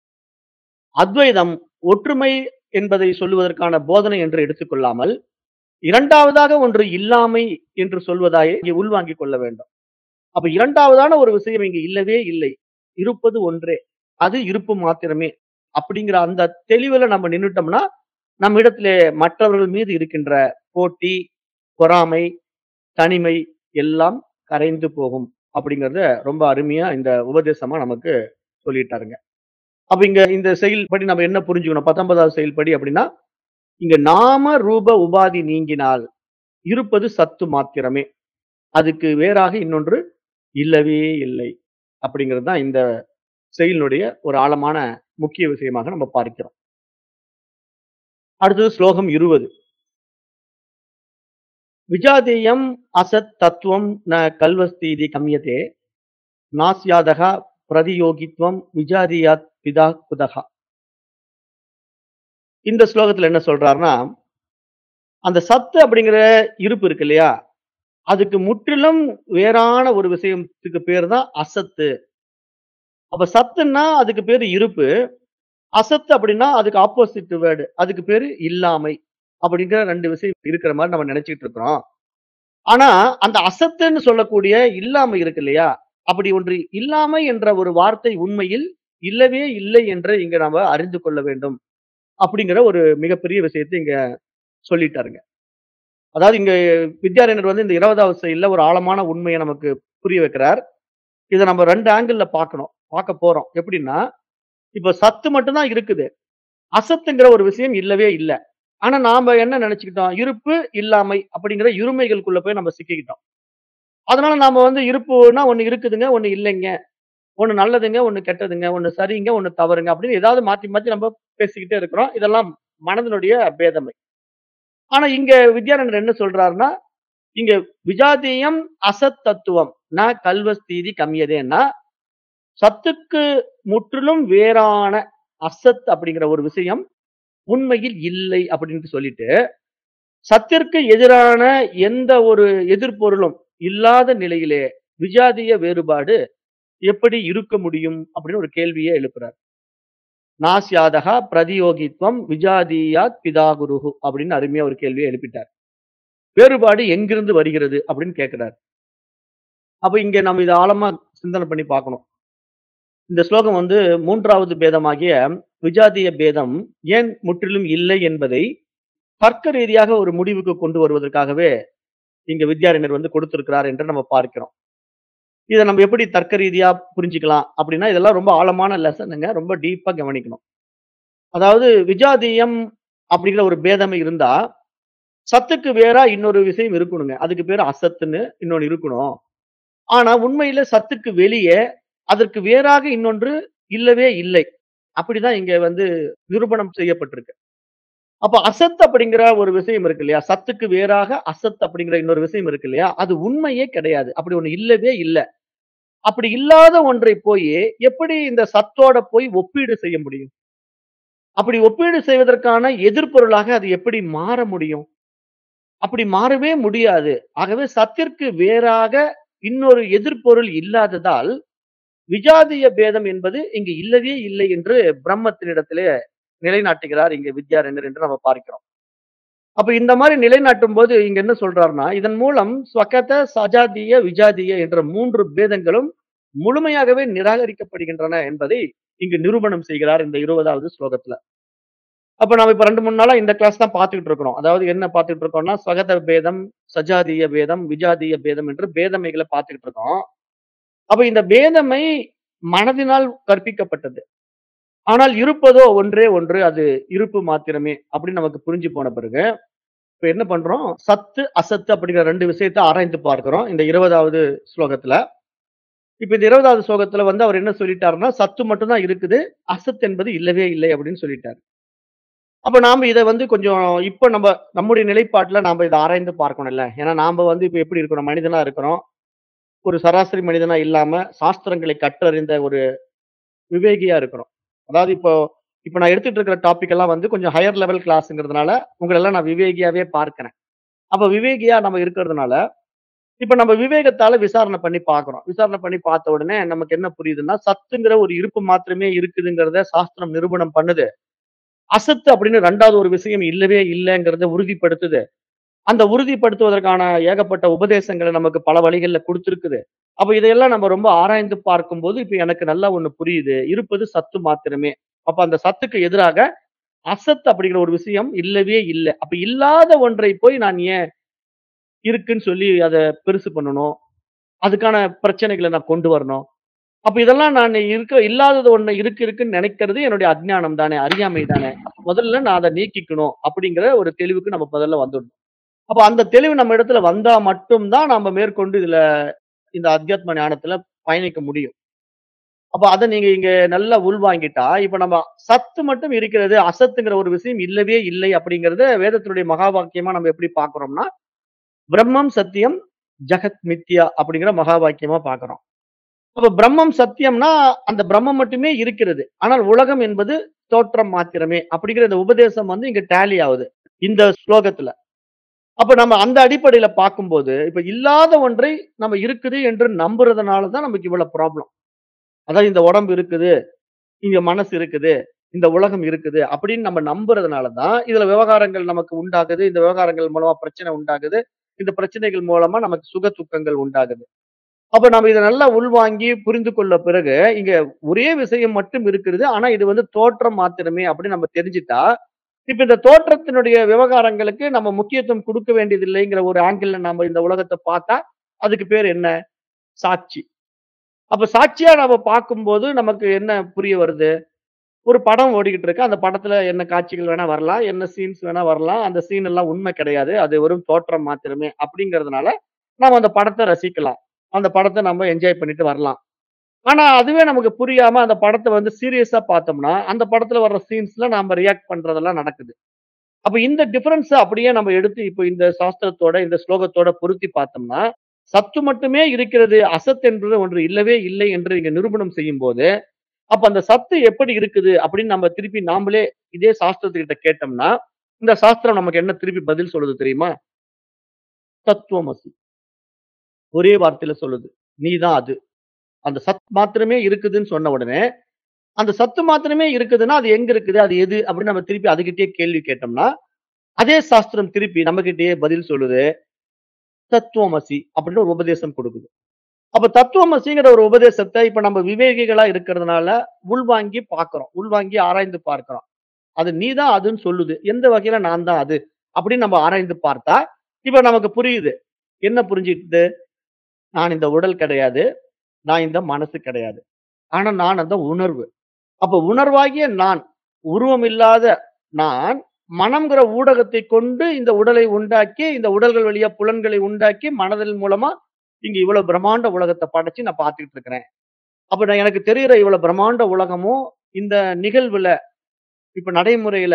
அத்வைதம் ஒற்றுமை என்பதை சொல்லுவதற்கான போதனை என்று எடுத்துக்கொள்ளாமல், 2வதாக ஒன்று இல்லாமை என்று சொல்வதாயே இங்கே உள்வாங்கிக் கொள்ள வேண்டும். அப்ப 2வதான ஒரு விஷயம் இங்கு இல்லவே இல்லை. இருப்பது ஒன்றே. அது இருப்பு மாத்திரமே. அப்படிங்கிற அந்த தெளிவுல நம்ம நின்னுட்டோம்னா, நம்மிடத்திலே மற்றவர்கள் மீது இருக்கின்ற போட்டி, பொறாமை, தனிமை எல்லாம் கரைந்து போகும். அப்படிங்கிறத ரொம்ப அருமையா இந்த உபதேசமா நமக்கு சொல்லிட்டாருங்க. அப்ப இங்க இந்த செயல்படி நம்ம என்ன புரிஞ்சுக்கணும்? 19வது செயல்படி அப்படின்னா, இங்க நாம, ரூப, உபாதி நீங்கினால் இருப்பது சத்து மாத்திரமே. அதுக்கு வேறாக இன்னொன்று இல்லவே இல்லை. அப்படிங்கிறது தான் இந்த செயலினுடைய ஒரு ஆழமான முக்கிய விஷயமாக நம்ம பார்க்கிறோம். அடுத்தது ஸ்லோகம் 20. விஜாதேயம் அசத் தத்துவம் ந கல்வஸ்தீதி கம்யதே நாஸ்யாதக பிரதியோகித்வம் விஜாதியாத் பிதா குதகா. இந்த ஸ்லோகத்துல என்ன சொல்றாருன்னா, அந்த சத்து அப்படிங்கிற இருப்பு இருக்கு இல்லையா? அதுக்கு முற்றிலும் வேறான ஒரு விஷயத்துக்கு பேர் தான் அசத்து. அப்ப சத்துன்னா அதுக்கு பேரு இருப்பு. அசத்து அப்படின்னா அதுக்கு ஆப்போசிட் வேர்ட். அதுக்கு பேரு இல்லாமை. அப்படிங்கிற 2 விஷயம் இருக்கிற மாரி நம்ம நெனச்சுக்கிட்டு இருக்கிறோம். ஆனா, அந்த அசத்துன்னு சொல்லக்கூடிய இல்லாமை இருக்கு இல்லையா? அப்படி ஒன்று இல்லாமை என்ற ஒரு வார்த்தை உண்மையில் இல்லவே இல்லை என்று இங்க நாம அறிந்து கொள்ள வேண்டும். அப்படிங்கிற ஒரு மிகப்பெரிய விஷயத்த இங்க சொல்லிட்டாருங்க. அதாவது இங்க வித்யாரண்யர் வந்து இந்த 20வது செயல்ல ஒரு ஆழமான உண்மைய நமக்கு புரிய வைக்கிறார். இத நம்ம 2 ஆங்கிள்ல பார்க்கணும். பார்க்க போறோம். எப்படின்னா, இப்ப சத்து மட்டும் தான் இருக்குது. அசத்துங்கிற ஒரு விஷயம் இல்லவே இல்ல. ஆனா நாம என்ன நெனச்சுக்கிட்டோம்? இருப்பு, இல்லாமை அப்படிங்கிற இருமைகளுக்குள்ள போய் நம்ம சிக்கிக்கிட்டோம். அதனால நாம வந்து இருப்புன்னா ஒண்ணு இருக்குதுங்க, ஒண்ணு இல்லைங்க. ஒண்ணு நல்லதுங்க, ஒண்ணு கெட்டதுங்க, ஒண்ணு சரிங்க, ஒண்ணு தவறுங்க அப்படின்னு ஏதாவது மாத்தி மாத்தி நம்ம பேசிக்கிட்டே இருக்கிறோம். இதெல்லாம் மனதினுடைய பேதமை. ஆனா இங்க வித்யாரண்யர் என்ன சொல்றாருன்னா, இங்க விஜாதீயம் அசத் தத்துவம் ந கல்வஸ்தீதி கம்யதேன்னா, சத்துக்கு முற்றிலும் வேறான அசத் அப்படிங்கிற ஒரு விஷயம் உண்மையில் இல்லை அப்படின்ட்டு சொல்லிட்டு, சத்திற்கு எதிரான எந்த ஒரு எதிர்ப்பொருளும் இல்லாத நிலையிலே விஜாதிய வேறுபாடு எப்படி இருக்க முடியும்? அப்படின்னு ஒரு கேள்விய எழுப்புறார். நாஸ்யாதஹ பிரதியோகித்வம் விஜாதீயாத் பிதாகுருஹு அப்படின்னு அருமையா ஒரு கேள்விய எழுப்பிட்டார். வேறுபாடு எங்கிருந்து வருகிறது? அப்படின்னு கேட்கிறார். அப்ப இங்க நம்ம இத ஆழமா சிந்தனை பண்ணி பார்க்கணும். இந்த ஸ்லோகம் வந்து 3வது பேதமாகிய விஜாதிய பேதம் ஏன் முற்றிலும் இல்லை என்பதை தர்க்க ரீதியாக ஒரு முடிவுக்கு கொண்டு வருவதற்காகவே இங்க வித்யாரண்யர் வந்து கொடுத்திருக்கிறார் என்று நம்ம பார்க்கிறோம். இத நம்ம எப்படி தர்க்க ரீதியா புரிஞ்சுக்கலாம் அப்படின்னா, இதெல்லாம் ரொம்ப ஆழமான லெசனுங்க. ரொம்ப டீப்பா கவனிக்கணும். அதாவது விஜாதீயம் அப்படிங்கிற ஒரு பேதம் இருந்தா, சத்துக்கு வேறா இன்னொரு விஷயம் இருக்கணுங்க. அதுக்கு பேரு அசத்துன்னு இன்னொன்னு இருக்கணும். ஆனா உண்மையில சத்துக்கு வெளியே அதற்கு வேறாக இன்னொன்று இல்லவே இல்லை. அப்படிதான் இங்க வந்து நிரூபணம் செய்யப்பட்டிருக்கு. அப்ப அசத் அப்படிங்கிற ஒரு விஷயம் இருக்கு இல்லையா? சத்துக்கு வேறாக அசத் அப்படிங்கிற இன்னொரு விஷயம் இருக்கு இல்லையா? அது உண்மையே கிடையாது. அப்படி ஒண்ணு இல்லவே இல்ல. அப்படி இல்லாத ஒன்றை போயி எப்படி இந்த சத்தோட போய் ஒப்பீடு செய்ய முடியும்? அப்படி ஒப்பீடு செய்வதற்கான எதிர்ப்பொருளாக அது எப்படி மாற முடியும்? அப்படி மாறவே முடியாது. ஆகவே சத்திற்கு வேறாக இன்னொரு எதிர்ப்பொருள் இல்லாததால், விஜாதிய பேதம் என்பது இங்கு இல்லவே இல்லை என்று பிரம்மத்தினிடத்திலே நிலைநாட்டுகிறார் இங்க வித்யாரண்யர் என்று நம்ம பார்க்கிறோம். அப்ப இந்த மாரி நிலைநாட்டும்போது இங்க என்ன சொல்றார்ன்னா, இதன் மூலம் ஸ்வகத, சஜாதீய, விஜாதீய என்ற 3 பேதங்களும் முழுமையாகவே நிராகரிக்கப்படுகின்றன என்பதை இங்கு நிரூபணம் செய்கிறார் இந்த 20வது ஸ்லோகத்துல. அப்ப நாம இப்ப 2, 3 நாளா இந்த கிளாஸ் தான் பார்த்துக்கிட்டு இருக்கிறோம். அதாவது என்ன பார்த்துட்டு இருக்கோம்னா, ஸ்வகத பேதம், சஜாதீய பேதம், விஜாதீய பேதம் என்று பேதமைகள பார்த்துக்கிட்டு இருக்கோம். அப்ப இந்த பேதமை மனதினால் கற்பிக்கப்பட்டது. ஆனால் இருப்பதோ ஒன்றே ஒன்று. அது இருப்பு மாத்திரமே அப்படின்னு நமக்கு புரிஞ்சு போன பிறகு, இப்ப என்ன பண்றோம்? சத்து, அசத்து அப்படிங்கிற 2 விஷயத்த ஆராய்ந்து பார்க்கிறோம். இந்த 20வது ஸ்லோகத்துல. இப்ப இந்த 20வது ஸ்லோகத்துல வந்து அவர் என்ன சொல்லிட்டாருன்னா, சத்து மட்டும் தான் இருக்குது. அசத் என்பது இல்லவே இல்லை அப்படின்னு சொல்லிட்டாரு. அப்ப நாம இத வந்து கொஞ்சம் இப்ப நம்ப நம்முடைய நிலைப்பாட்டுல நாம இத ஆராய்ந்து பார்க்கணும்ல. ஏன்னா நாம வந்து இப்ப எப்படி இருக்கிறோம்? மனிதனா இருக்கிறோம். ஒரு சராசரி மனிதனா இல்லாம சாஸ்திரங்களை கற்றறிந்த ஒரு விவேகியா இருக்கிறோம். அதாவது இப்போ இப்ப நான் எடுத்துட்டு இருக்கிற டாபிக் எல்லாம் வந்து கொஞ்சம் ஹையர் லெவல் கிளாஸ்ங்கிறதுனால, உங்கள எல்லாம் நான் விவேகியாவே பார்க்கிறேன். அப்ப விவேகியா நம்ம இருக்கிறதுனால, இப்ப நம்ம விவேகத்தால விசாரணை பண்ணி பார்க்கிறோம். விசாரணை பண்ணி பார்த்த உடனே நமக்கு என்ன புரியுதுன்னா, சத்துங்கிற ஒரு இருப்பு மாத்திரமே இருக்குதுங்கிறத சாஸ்திரம் நிரூபணம் பண்ணுது. அசத்து அப்படின்னு 2வது ஒரு விஷயம் இல்லவே இல்லங்கிறத உறுதிப்படுத்துது. அந்த உறுதிப்படுத்துவதற்கான ஏகப்பட்ட உபதேசங்கள நமக்கு பல வழிகள்ல குடுத்திருக்குது. அப்ப இதையெல்லாம் நம்ம ரொம்ப ஆராய்ந்து பார்க்கும்போது, இப்ப எனக்கு நல்லா ஒண்ணு புரியுது. இருப்பது சத்து மாத்திரமே. அப்ப அந்த சத்துக்கு எதிராக அசத் அப்படிங்கிற ஒரு விஷயம் இல்லவே இல்ல. அப்ப இல்லாத ஒன்றை போய் நான் ஏன் இருக்குன்னு சொல்லி அத பெருசு பண்ணணும்? அதுக்கான பிரச்சனைகள நான் கொண்டு வரணும். அப்ப இதெல்லாம் நான் இருக்க இல்லாதது ஒண்ணு இருக்கு இருக்குன்னு நினைக்கிறது என்னுடைய அஞ்ஞானம் தானே, அறியாமை தானே. அப்ப முதல்ல நான் அத நீக்கிக்கணும் அப்படிங்கிற ஒரு தெளிவுக்கு நம்ம முதல்ல வந்துடணும். அப்ப அந்த தெளிவு நம்ம இடத்துல வந்தா மட்டும் தான் நாம மேற்கொண்டு இதுல இந்த அத்தியாத்ம ஞானத்துல பயணிக்க முடியும். அப்ப அத நீங்க இங்க நல்லா உள்வாங்கிட்டா, இப்ப நம்ம சத்து மட்டும் இருக்கிறது, அசத்துங்கிற ஒரு விஷயம் இல்லவே இல்லை அப்படிங்கிறத வேதத்தினுடைய மகா வாக்கியமா நம்ம எப்படி பார்க்கிறோம்னா, பிரம்மம் சத்தியம், ஜகத் மித்யா அப்படிங்கிற மகா வாக்கியமா பார்க்கிறோம். அப்ப பிரம்மம் சத்தியம்னா, அந்த பிரம்மம் மட்டுமே இருக்கிறது. ஆனால் உலகம் என்பது தோற்றம் மாத்திரமே அப்படிங்கிற இந்த உபதேசம் வந்து இங்க டேலி ஆவுது. இந்த ஸ்லோகத்துல. அப்ப நம்ம அந்த அடிப்படையில பார்க்கும்போது, இப்ப இல்லாத ஒன்றை நம்ம இருக்குது என்று நம்புறதுனால தான் நமக்கு இவ்வளவு ப்ராப்ளம். அதாவது இந்த உடம்பு இருக்குது, இங்க மனசு இருக்குது, இந்த உலகம் இருக்குது அப்படின்னு நம்ம நம்புறதுனால தான், இதுல விவகாரங்கள் நமக்கு உண்டாகுது. இந்த விவகாரங்கள் மூலமா பிரச்சனை உண்டாகுது. இந்த பிரச்சனைகள் மூலமா நமக்கு சுக துக்கங்கள் உண்டாகுது. அப்ப நம்ம இத நல்லா உள்வாங்கி புரிந்து கொள்ள பிறகு, இங்க ஒரே விஷயம் மட்டும் இருக்கிறது. ஆனா இது வந்து தோற்றம் மாத்திரமே அப்படின்னு நம்ம தெரிஞ்சுட்டா, இப்ப இந்த தோற்றத்தினுடைய விவகாரங்களுக்கு நம்ம முக்கியத்துவம் குடுக்க வேண்டியதில்லைங்கிற ஒரு ஆங்கிள்ல நாம இந்த உலகத்த பார்த்தா, அதுக்கு பேர் என்ன? சாட்சி. அப்ப சாட்சியா நாம பார்க்கும்போது நமக்கு என்ன புரிய வருது? ஒரு படம் ஓடிக்கிட்டு இருக்கு. அந்த படத்துல என்ன காட்சிகள் வேணா வரலாம். என்ன சீன்ஸ் வேணா வரலாம். அந்த சீன் எல்லாம் உண்மை கிடையாது. அது வெறும் தோற்றம் மாத்திரமே அப்படிங்கிறதுனால, நாம அந்த படத்த ரசிக்கலாம். அந்த படத்த நம்ம என்ஜாய் பண்ணிட்டு வரலாம். ஆனா அதுவே நமக்கு புரியாம அந்த படத்த வந்து சீரியஸா பார்த்தோம்னா, அந்த படத்துல வர்ற சீன்ஸ்ல நாம ரியாக்ட் பண்றதெல்லாம் நடக்குது. அப்ப இந்த டிஃபரன்ஸ அப்படியே நம்ம எடுத்து இப்ப இந்த சாஸ்திரத்தோட, இந்த ஸ்லோகத்தோட பொருத்தி பார்த்தோம்னா, சத்து மட்டுமே இருக்கிறது. அசத் என்பது ஒன்று இல்லவே இல்லை என்று இங்க நிரூபணம் செய்யும்போது, அப்ப அந்த சத்து எப்படி இருக்குது அப்படின்னு நம்ம திருப்பி நாமளே இதே சாஸ்திரத்துக்கிட்ட கேட்டோம்னா, இந்த சாஸ்திரம் நமக்கு என்ன திருப்பி பதில் சொல்லுது தெரியுமா? தத்துவமசி. ஒரே வார்த்தையில சொல்லுது. நீ தான் அது. அந்த சத் மாத்திரமே இருக்குதுன்னு சொன்ன உடனே, அந்த சத்து மாத்திரமே இருக்குதுன்னா, அது எங்க இருக்குது? அது எது? அப்படின்னு நம்ம திருப்பி அதுகிட்டயே கேள்வி கேட்டோம்னா, அதே சாஸ்திரம் திருப்பி நம்மகிட்டயே பதில் சொல்லுது. தத்துவமசி அப்படின்னு ஒரு உபதேசம் கொடுக்குது. அப்ப தத்துவமசிங்கிற ஒரு உபதேசத்த இப்ப நம்ம விவேகிகளா இருக்கிறதுனால உள்வாங்கி பார்க்கிறோம். உள்வாங்கி ஆராய்ந்து பார்க்கிறோம். அது நீ தான் அதுன்னு சொல்லுது. எந்த வகையில நான் தான் அது? அப்படின்னு நம்ம ஆராய்ந்து பார்த்தா, இப்ப நமக்கு புரியுது. என்ன புரிஞ்சுக்கிட்டு? நான் இந்த உடல் கிடையாது. நான் இந்த மனசு கிடையாது. ஆனா நான் அந்த உணர்வு. அப்ப உணர்வாகிய நான், உருவம் இல்லாத நான், மனம்ங்கிற ஊடகத்தை கொண்டு இந்த உடலை உண்டாக்கி, இந்த உடல்கள் வழியா புலன்களை உண்டாக்கி, மனதின் மூலமா இங்க இவ்வளவு பிரம்மாண்ட உலகத்த படைச்சு நான் பார்த்துக்கிட்டு இருக்கிறேன். அப்ப நான் எனக்கு தெரியிற இவ்வளவு பிரம்மாண்ட உலகமும், இந்த நிகழ்வுல, இப்ப நடைமுறையில,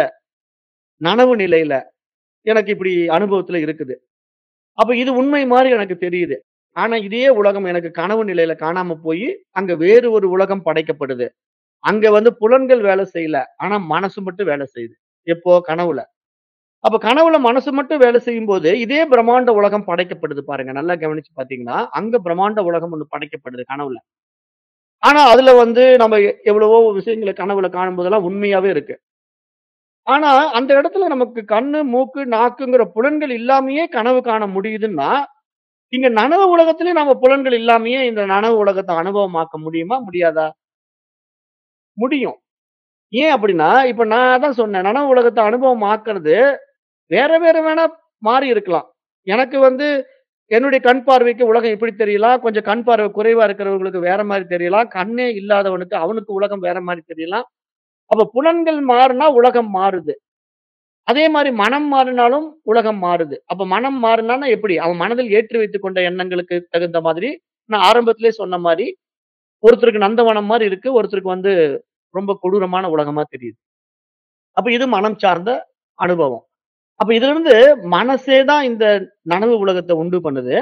நனவு நிலையில, எனக்கு இப்படி அனுபவத்துல இருக்குது. அப்ப இது உண்மை மாரி எனக்கு தெரியுது. ஆனா இதே உலகம் எனக்கு கனவு நிலையில காணாம போயி, அங்க வேறு ஒரு உலகம் படைக்கப்படுது. அங்க வந்து புலன்கள் வேலை செய்யல. ஆனா மனசு மட்டும் வேலை செய்யுது. எப்போ? கனவுல. அப்ப கனவுல மனசு மட்டும் வேலை செய்யும்போது, இதே பிரம்மாண்ட உலகம் படைக்கப்படுது பாருங்க. நல்லா கவனிச்சு பார்த்தீங்கன்னா, அங்க பிரம்மாண்ட உலகம் ஒண்ணு படைக்கப்படுது கனவுல. ஆனா அதுல வந்து நம்ம எ எவ்வளவோ விஷயங்கள கனவுல காணும்போதெல்லாம் உண்மையாவே இருக்கு. ஆனா அந்த இடத்துல நமக்கு கண்ணு, மூக்கு, நாக்குங்கிற புலன்கள் இல்லாமயே கனவு காண முடியுதுன்னா, இங்க நனவு உலகத்திலயும் நம்ம புலன்கள் இல்லாமயே இந்த நனவு உலகத்த அனுபவமாக்க முடியுமா? முடியாதா? முடியும். ஏன் அப்படின்னா, இப்ப நான் அதான் சொன்னேன். நனவு உலகத்த அனுபவம் ஆக்குறது, வேற வேற வேணா மாறி இருக்கலாம். எனக்கு வந்து என்னுடைய கண் பார்வைக்கு உலகம் இப்படி தெரியலாம். கொஞ்சம் கண் பார்வை குறைவா இருக்கிறவங்களுக்கு வேற மாரி தெரியலாம். கண்ணே இல்லாதவனுக்கு அவனுக்கு உலகம் வேற மாரி தெரியலாம். அப்ப புலன்கள் மாறுனா உலகம் மாறுது. அதே மாரி மனம் மாறினாலும் உலகம் மாறுது. அப்ப மனம் மாறுனான்னா எப்படி? அவன் மனதில் ஏற்றி வைத்துக் கொண்ட எண்ணங்களுக்கு தகுந்த மாதிரி, நான் ஆரம்பத்திலேயே சொன்ன மாரி, ஒருத்தருக்கு நந்தவனம் மாரி இருக்கு. ஒருத்தருக்கு வந்து ரொம்ப கொடூரமான உலகமா தெரியுது. அப்ப இது மனம் சார்ந்த அனுபவம். அப்ப இதிலிருந்து மனசே தான் இந்த நனவு உலகத்த உண்டு பண்ணுது.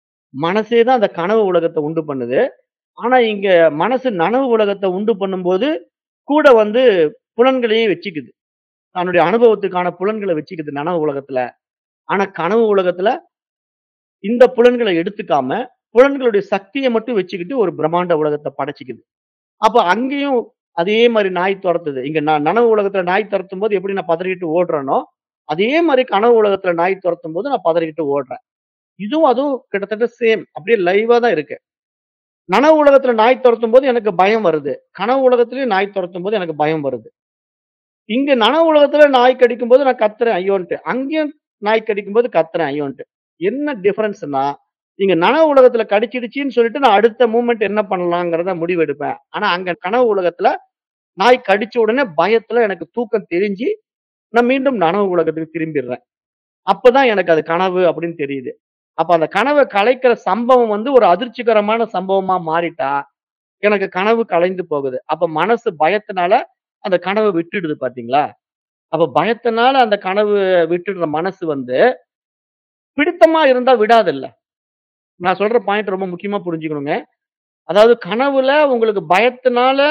மனசே தான் அந்த கனவு உலகத்த உண்டு பண்ணுது. ஆனா இங்க மனசு நனவு உலகத்த உண்டு பண்ணும்போது, கூட வந்து புலன்களையும் வச்சுக்குது. தன்னுடைய அனுபவத்துக்கான புலன்கள வச்சுக்குது நனவு உலகத்துல. ஆனா கனவு உலகத்துல இந்த புலன்கள எடுத்துக்காம, புலன்களுடைய சக்திய மட்டும் வச்சுக்கிட்டு ஒரு பிரம்மாண்ட உலகத்த படைச்சுக்குது. அப்ப அங்கேயும் அதே மாரி நாய் தொரத்துது. இங்க நான் நனவு உலகத்துல நாய் தொரத்தும்போது எப்படி நான் பதறிக்கிட்டு ஓடுறேனோ, அதே மாரி கனவு உலகத்துல நாய் தொரத்தும்போது நான் பதறிக்கிட்டு ஓடுறேன். இதுவும் அதுவும் கிட்டத்தட்ட சேம். அப்படியே லைவா தான் இருக்கு. நனவு உலகத்துல நாய் தொரத்தும்போது எனக்கு பயம் வருது. கனவு உலகத்திலயும் நாய் தொரத்தும்போது எனக்கு பயம் வருது. இங்க நனவு உலகத்துல நாய் கடிக்கும்போது நான் கத்துறேன் ஐயோன்ட்டு. அங்கேயும் நாய் கடிக்கும்போது கத்துறேன் ஐயோன்ட்டு. என்ன டிஃபரன்ஸ்ன்னா, இங்க நனவு உலகத்துல கடிச்சிடுச்சுன்னு சொல்லிட்டு நான் அடுத்த மூவ்மெண்ட் என்ன பண்ணலாங்கிறத முடிவெடுப்பேன். ஆனா அங்க கனவு உலகத்துல நாய் கடிச்ச உடனே பயத்துல எனக்கு தூக்கம் தெளிஞ்சு, நான் மீண்டும் நனவு உலகத்துக்கு திரும்பிர்றேன். அப்பதான் எனக்கு அது கனவு அப்படின்னு தெரியுது. அப்ப அந்த கனவ கலைக்கிற சம்பவம் வந்து ஒரு அதிர்ச்சிகரமான சம்பவமா மாறிட்டா, எனக்கு கனவு கலைந்து போகுது. அப்ப மனசு பயத்தினால அந்த கனவ விட்டுடுது பார்த்தீங்களா? அப்ப பயத்தினால அந்த கனவு விட்டுடுற மனசு வந்து, பிடித்தமா இருந்தா விடாதுல்ல. நான் சொல்ற பாயிண்ட் ரொம்ப முக்கியமா புரிஞ்சுக்கணுங்க. அதாவது கனவுல உங்களுக்கு பயத்தினால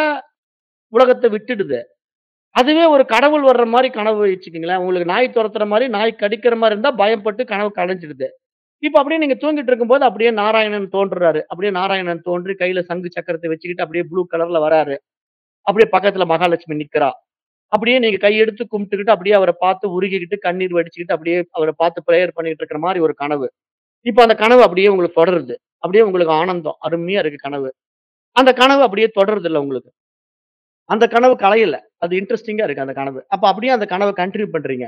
உலகத்த விட்டுடுது. அதுவே ஒரு கடவுள் வர்ற மாரி கனவு வச்சுக்கங்களேன். உங்களுக்கு நாய் தொரத்துற மாரி, நாய் கடிக்கிற மாரி இருந்தா பயப்பட்டு கனவு கலைஞ்சிடுது. இப்ப அப்படியே நீங்க தூங்கிட்டு இருக்கும்போது அப்படியே நாராயணன் தோன்றுறாரு. அப்படியே நாராயணன் தோன்றி கையில சங்கு சக்கரத்த வச்சுக்கிட்டு அப்படியே ப்ளூ கலர்ல வராரு. அப்படியே பக்கத்துல மகாலட்சுமி நிக்கிறா. அப்படியே நீங்க கையெடுத்து கும்பிட்டுக்கிட்டு அப்படியே அவர பார்த்து உருகிக்கிட்டு, கண்ணீர் வடிச்சுக்கிட்டு அப்படியே அவர பார்த்து பிரேயர் பண்ணிட்டு இருக்கிற மாரி ஒரு கனவு. இப்ப அந்த கனவு அப்படியே உங்களுக்கு தொடருது. அப்படியே உங்களுக்கு ஆனந்தம். அருமையா இருக்கு கனவு. அந்த கனவு அப்படியே தொடருதுல்ல உங்களுக்கு. அந்த கனவு கலையல. அது இன்ட்ரஸ்டிங்கா இருக்கு அந்த கனவு. அப்ப அப்படியே அந்த கனவ கன்டின்யூ பண்றீங்க.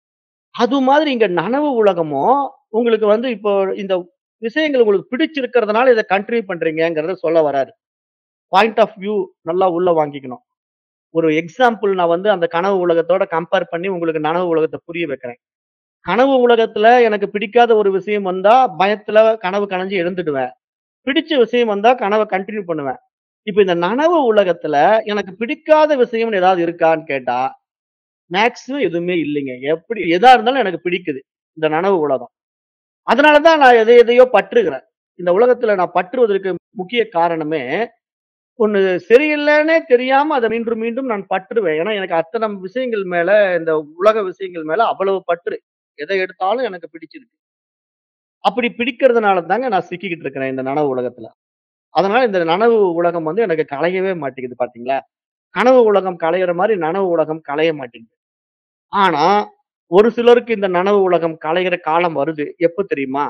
அது மாதிரி இங்க நனவு உலகமும் உங்களுக்கு வந்து இப்போ இந்த விஷயங்கள் உங்களுக்கு பிடிச்சிருக்கிறதுனால இத கன்டின்யூ பண்றீங்கங்கிறத சொல்ல வராரு. பாயிண்ட் ஆஃப் வியூ நல்லா உள்ள வாங்கிக்கணும். ஒரு எக்ஸாம்பிள் நான் வந்து அந்த கனவு உலகத்தோட கம்பேர் பண்ணி உங்களுக்கு நனவு உலகத்த புரிய வைக்கிறேன். கனவு உலகத்துல எனக்கு பிடிக்காத ஒரு விஷயம் வந்தா, பயத்துல கனவு கலைஞ்சு எழுந்துடுவேன். பிடிச்ச விஷயம் வந்தா கனவ கன்டின்யூ பண்ணுவேன். இப்ப இந்த நனவு உலகத்துல எனக்கு பிடிக்காத விஷயம்னு ஏதாவது இருக்கான்னு கேட்டா, மேக்ஸிமம் எதுவுமே இல்லைங்க. எப்படி எதா இருந்தாலும் எனக்கு பிடிக்குது. இந்த நனவு உலகம். அதனால தான் நான் எதை எதையோ பற்றுகிறேன். இந்த உலகத்துல நான் பற்றுவதற்கு முக்கிய காரணமே, ஒண்ணு சரியில்லன்னே தெரியாம அத மீண்டும் மீண்டும் நான் பற்றுவேன். ஏன்னா, எனக்கு அத்தன விஷயங்கள் மேல இந்த உலக விஷயங்கள் மேல அவ்வளவு பற்று. எத எடுத்தாலும் எனக்கு பிடிச்சிருக்கு. அப்படி பிடிக்கிறதுனால தாங்க நான் சிக்கிக்கிட்டு இருக்கிறேன் இந்த நனவு உலகத்துல. அதனால இந்த நனவு உலகம் வந்து எனக்கு கலையவே மாட்டேங்குது பார்த்தீங்களா? கனவு உலகம் கலையிற மாரி நனவு உலகம் கலைய மாட்டேங்குது. ஆனா, ஒரு சிலருக்கு இந்த நனவு உலகம் கலையிற காலம் வருது. எப்ப தெரியுமா?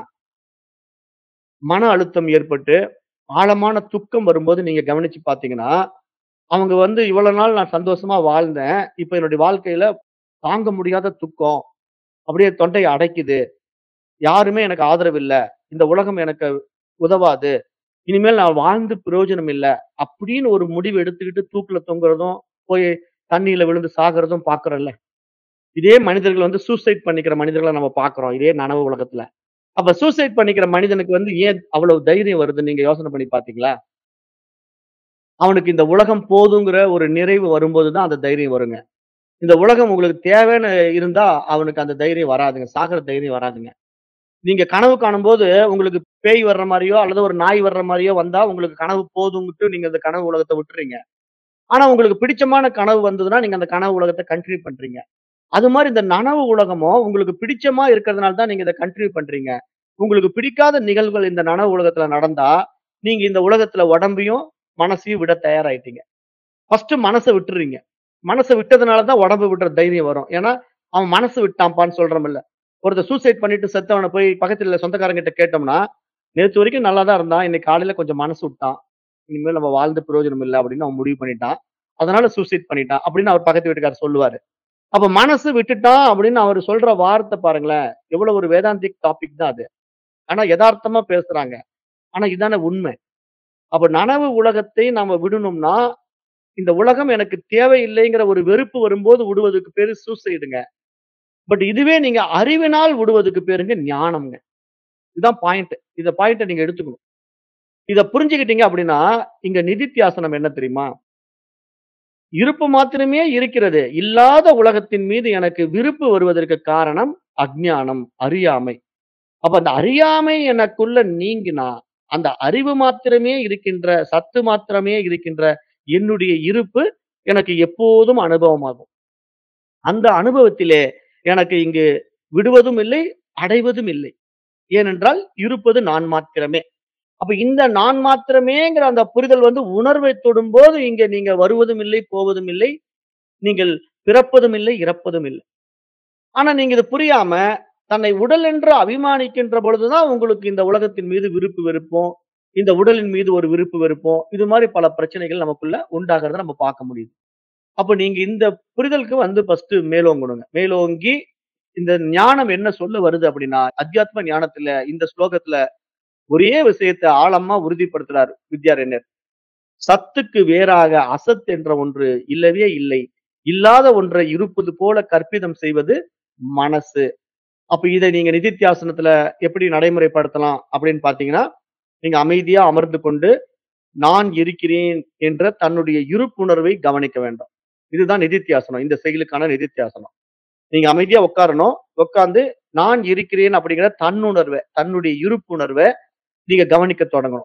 மன அழுத்தம் ஏற்பட்டு, ஆழமான துக்கம் வரும்போது நீங்க கவனிச்சு பார்த்தீங்கன்னா, அவங்க வந்து இவ்வளவு நாள் நான் சந்தோஷமா வாழ்ந்தேன். இப்ப என்னுடைய வாழ்க்கையில தாங்க முடியாத துக்கம். அப்படியே தொண்டைய அடைக்குது. யாருமே எனக்கு ஆதரவு இல்ல. இந்த உலகம் எனக்கு உதவாது. இனிமேல் நான் வாழ்ந்து பிரயோஜனம் இல்ல. அப்படின்னு ஒரு முடிவு எடுத்துக்கிட்டு தூக்குல தொங்குறதும், போய் தண்ணீல விழுந்து சாகுறதும் பார்க்கிறோம்ல. இதே மனிதர்கள் வந்து சூசைட் பண்ணிக்கிற மனிதர்கள நம்ம பார்க்கிறோம். இதே நனவு உலகத்துல. அப்ப சூசைட் பண்ணிக்கிற மனிதனுக்கு வந்து ஏன் அவ்வளவு தைரியம் வருதுன்னு நீங்க யோசனை பண்ணி பார்த்தீங்களா? அவனுக்கு இந்த உலகம் போதுங்கிற ஒரு நிறைவு வரும்போது தான் அந்த தைரியம் வருங்க. இந்த உலகம் உங்களுக்கு தேவைன்னு இருந்தா, அவனுக்கு அந்த தைரியம் வராதுங்க. சாகுற தைரியம் வராதுங்க. நீங்க கனவு காணும்போது, உங்களுக்கு பேய் வர்ற மாரியோ, அல்லது ஒரு நாய் வர்ற மாரியோ வந்தா, உங்களுக்கு கனவு போதும்ன்ட்டு நீங்க அந்த கனவு உலகத்த விட்டுறீங்க. ஆனா, உங்களுக்கு பிடிச்சமான கனவு வந்ததுன்னா, நீங்க அந்த கனவு உலகத்த கன்டின்யூ பண்றீங்க. அது மாரி இந்த நனவு உலகமும் உங்களுக்கு பிடிச்சமா இருக்கிறதுனால தான் நீங்க இத கன்டின்யூ பண்றீங்க. உங்களுக்கு பிடிக்காத நிகழ்வுகள் இந்த நனவு உலகத்துல நடந்தா, நீங்க இந்த உலகத்துல உடம்பையும், மனசையும் விட தயாராயிட்டீங்க. ஃபர்ஸ்ட் மனச விட்டுறீங்க. மனச விட்டதுனால தான் உடம்ப விடுற தைரியம் வரும். ஏன்னா, அவன் மனசு விட்டான்ப்பான்னு சொல்றோம்ல. ஒருத்தன் சூசைட் பண்ணிட்டு செத்தவன போய் பக்கத்துல உள்ள சொந்தக்காரங்கிட்ட கேட்டோம்னா, நேத்து வரைக்கும் நல்லா தான் இருந்தான். இன்னைக்கு காலையில கொஞ்சம் மனசு விட்டான். இனிமேல் நம்ம வாழ்ந்து பிரயோஜனம் இல்ல அப்படின்னு அவன் முடிவு பண்ணிட்டான். அதனால சூசைட் பண்ணிட்டான் அப்படின்னு அவர் பக்கத்து வீட்டுக்காரர் சொல்லுவாரு. அப்ப மனசு விட்டுட்டான் அப்படின்னு அவரு சொல்ற வார்த்தை பாருங்களேன். எவ்வளவு ஒரு வேதாந்திக் டாபிக் தான் அது. ஆனா எதார்த்தமா பேசுறாங்க. ஆனா இதானே உண்மை. அப்ப நனவு உலகத்தை நாம விடணும்னா, இந்த உலகம் எனக்கு தேவையில்லைங்கிற ஒரு வெறுப்பு வரும்போது விடுவதற்கு பேரு சூசைடுங்க. பட் இதுவே நீங்க அறிவினால் விடுவதற்கு பேருங்க ஞானம்ங்க. இதான் பாயிண்ட். இந்த பாயிண்ட்ட நீங்க எடுத்துக்கணும். இத புரிஞ்சுக்கிட்டீங்க அப்படின்னா, இங்க நிதித்தியாசனம் என்ன தெரியுமா? இருப்பு மாத்திரமே இருக்கிறது. இல்லாத உலகத்தின் மீது எனக்கு விருப்பு வருவதற்கு காரணம் அஞ்ஞானம், அறியாமை. அப்ப அந்த அறியாமை எனக்குள்ள நீங்கினா, அந்த அறிவு மாத்திரமே இருக்கின்ற, சத்து மாத்திரமே இருக்கின்ற என்னுடைய இருப்பு எனக்கு எப்போதும் அனுபவமாகும். அந்த அனுபவத்திலே எனக்கு இங்கு விடுவதும் இல்லை, அடைவதும் இல்லை. ஏனென்றால் இருப்பது நான் மாத்திரமே. அப்ப இந்த நான் மாத்திரமேங்கிற அந்த புரிதல் வந்து உணர்வை தொடும்போது இங்க நீங்க வருவதும் இல்லை, போவதும் இல்லை. நீங்கள் பிறப்பதும் இல்லை, இறப்பதும் இல்லை. ஆனா நீங்க இது புரியாம, தன்னை உடல் என்று அபிமானிக்கின்ற பொழுதுதான் உங்களுக்கு இந்த உலகத்தின் மீது விருப்பு வெறுப்பும், இந்த உடலின் மீது ஒரு விருப்பு வெறுப்பும், இது மாரி பல பிரச்சனைகள் நமக்குள்ள உண்டாகிறத நம்ம பார்க்க முடியுது. அப்ப நீங்க இந்த புரிதலுக்கு வந்து ஃபர்ஸ்ட் மேலோங்கணுங்க. மேலோங்கி இந்த ஞானம் என்ன சொல்ல வருது அப்படின்னா, அத்தியாத்ம ஞானத்துல இந்த ஸ்லோகத்துல ஒரே விஷயத்த ஆழமா உறுதிப்படுத்துறாரு வித்யாரண்யர். சத்துக்கு வேறாக அசத் என்ற ஒன்று இல்லவே இல்லை. இல்லாத ஒன்றை இருப்பது போல கற்பிதம் செய்வது மனசு. அப்ப இத நீங்க நிதித்தியாசனத்துல எப்படி நடைமுறைப்படுத்தலாம் அப்படின்னு பார்த்தீங்கன்னா, நீங்க அமைதியா அமர்ந்து கொண்டு, நான் இருக்கிறேன் என்ற தன்னுடைய இருப்புணர்வை கவனிக்க வேண்டும். இதுதான் நிதித்தியாசனம். இந்த செயலுக்கான நிதித்தியாசனம். நீங்க அமைதியா உட்காரணும். உட்கார்ந்து நான் இருக்கிறேன் அப்படிங்கிற தன்னுணர்வ, தன்னுடைய இருப்புணர்வ நீங்க கவனிக்க தொடங்கணும்.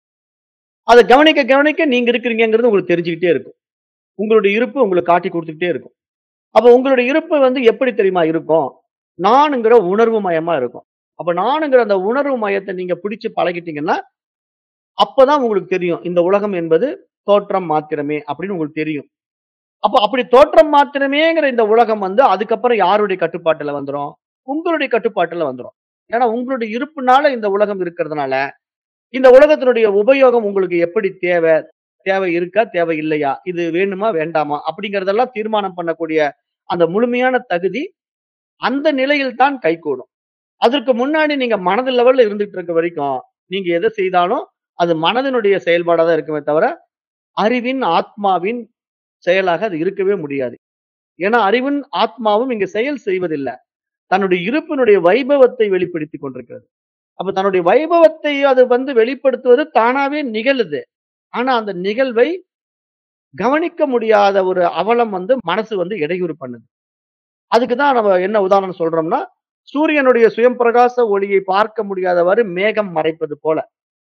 அத கவனிக்க, கவனிக்க நீங்க இருக்கிறீங்கங்கிறது உங்களுக்கு தெரிஞ்சுக்கிட்டே இருக்கும். உங்களுடைய இருப்பு உங்களுக்கு காட்டிக் குடுத்துக்கிட்டே இருக்கும். அப்ப உங்களுடைய இருப்பு வந்து எப்படி தெரியுமா இருக்கும்? நானுங்கிற உணர்வு மயமா இருக்கும். அப்ப நானுங்கிற அந்த உணர்வு மயத்த நீங்க பிடிச்சு பழகிட்டீங்கன்னா, அப்பதான் உங்களுக்கு தெரியும். இந்த உலகம் என்பது தோற்றம் மாத்திரமே அப்படின்னு உங்களுக்கு தெரியும். அப்ப அப்படி தோற்றம் மாத்திரமேங்கிற இந்த உலகம் வந்து அதுக்கப்புறம் யாருடைய கட்டுப்பாட்டுல வந்துரும்? உங்களுடைய கட்டுப்பாட்டுல வந்துரும். ஏன்னா உங்களுடைய இருப்புனால இந்த உலகம் இருக்கிறதுனால, இந்த உலகத்தினுடைய உபயோகம் உங்களுக்கு எப்படி தேவை? தேவை இருக்கா? தேவை இல்லையா? இது வேணுமா? வேண்டாமா? அப்படிங்கிறதெல்லாம் தீர்மானம் பண்ணக்கூடிய அந்த முழுமையான தகுதி, அந்த நிலையில் தான் கைகூடும். அதற்கு முன்னாடி நீங்க மனது லெவல்ல இருந்துட்டு இருக்க வரைக்கும், நீங்க எத செய்தாலும் அது மனதினுடைய செயல்பாடா தான் இருக்குமே தவிர, அறிவின், ஆத்மாவின் செயலாக அது இருக்கவே முடியாது. ஏன்னா அறிவும், ஆத்மாவும் இங்க செயல் செய்வதில்ல. தன்னுடைய இருப்பினுடைய வைபவத்தை வெளிப்படுத்திக் கொண்டிருக்கிறது. அப்ப தன்னுடைய வைபவத்தை அது வந்து வெளிப்படுத்துவது தானாவே நிகழுது. ஆனா அந்த நிகழ்வை கவனிக்க முடியாத ஒரு அவலம் வந்து மனசு வந்து இடையூறு பண்ணுது. அதுக்கு தான் நம்ம என்ன உதாரணம் சொல்றோம்னா, சூரியனுடைய சுயம் பிரகாச ஒளியை பார்க்க முடியாதவாறு மேகம் மறைப்பது போல.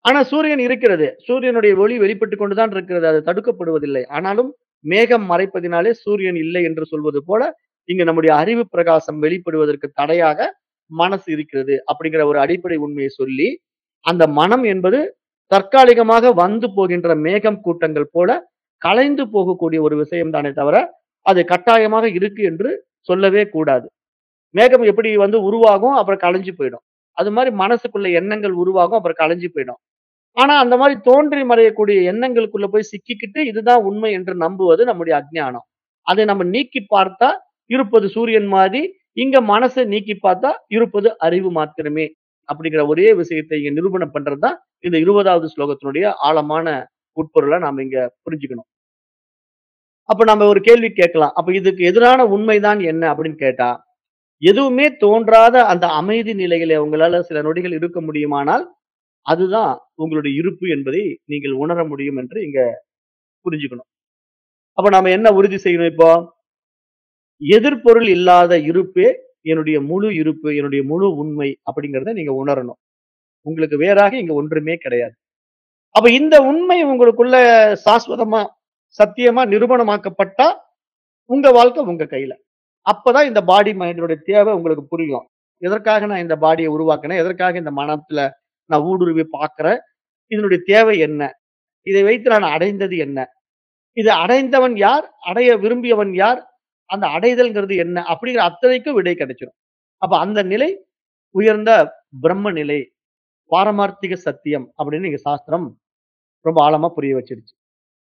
ஆனா சூரியன் இருக்கிறது. சூரியனுடைய ஒளி வெளிப்பட்டுக் கொண்டு தான் இருக்கிறது. அது தடுக்கப்படுவதில்லை. ஆனாலும் மேகம் மறைப்பதினாலே சூரியன் இல்லை என்று சொல்வது போல, இங்க நம்முடைய அறிவு பிரகாசம் வெளிப்படுவதற்கு தடையாக மனசு இருக்கிறது. அப்படிங்கிற ஒரு அடிப்படை உண்மையை சொல்லி, அந்த மனம் என்பது தற்காலிகமாக வந்து போகின்ற மேகம் கூட்டங்கள் போல கலைந்து போகக்கூடிய ஒரு விஷயம் தானே தவிர, அது கட்டாயமாக இருக்கு என்று சொல்லவே கூடாது. மேகம் எப்படி வந்து உருவாகும், அப்புறம் கலைஞ்சு போயிடும். அது மாரி மனசுக்குள்ள எண்ணங்கள் உருவாகும், அப்புறம் கலைஞ்சு போயிடும். ஆனா அந்த மாரி தோன்றி மறையக்கூடிய எண்ணங்களுக்குள்ள போய் சிக்கிக்கிட்டு, இதுதான் உண்மை என்று நம்புவது நம்முடைய அஞ்ஞானம். அதை நம்ம நீக்கி பார்த்தா இருப்பது சூரியன் மாரி, இங்க மனச நீக்கி பார்த்தா இருப்பது அறிவு மாத்திரமே. அப்படிங்கிற ஒரே விஷயத்தை இங்க நிரூபணம் பண்றது தான் இந்த 20வது ஸ்லோகத்தினுடைய ஆழமான உட்பொருள நாம இங்க புரிஞ்சுக்கணும். அப்ப நம்ம ஒரு கேள்வி கேட்கலாம். அப்ப இதுக்கு எதிரான உண்மைதான் என்ன அப்படின்னு கேட்டா, எதுவுமே தோன்றாத அந்த அமைதி நிலையிலே உங்களால சில நொடிகள் இருக்க முடியுமானால், அதுதான் உங்களுடைய இருப்பு என்பதை நீங்கள் உணர முடியும் என்று இங்க புரிஞ்சுக்கணும். அப்ப நாம என்ன உறுதி செய்யணும் இப்போ? எதிர்ப்பொருள் இல்லாத இருப்பே என்னுடைய முழு இருப்பு, என்னுடைய முழு உண்மை அப்படிங்கிறத நீங்க உணரணும். உங்களுக்கு வேறாக இங்க ஒன்றுமே கிடையாது. அப்ப இந்த உண்மை உங்களுக்குள்ள சாஸ்வதமா, சத்தியமா நிரூபணமாக்கப்பட்டா, உங்க வாழ்க்கை உங்க கையில. அப்பதான் இந்த பாடி மைண்டோட தேவை உங்களுக்கு புரியும். எதற்காக நான் இந்த பாடிய உருவாக்கினேன்? எதற்காக இந்த மனத்துல நான் ஊடுருவி பார்க்கிறேன்? இதனுடைய தேவை என்ன? இதை வைத்து நான் அடைந்தது என்ன? இதை அடைந்தவன் யார்? அடைய விரும்பியவன் யார்? அந்த அடைதல்ங்கிறது என்ன? அப்படிங்கிற அத்தனைக்கும் விடை கிடைச்சிரும். அப்ப அந்த நிலை உயர்ந்த பிரம்ம நிலை, பாரமார்த்திக சத்தியம் அப்படின்னு இங்க சாஸ்திரம் ரொம்ப ஆழமா புரிய வச்சிருச்சு.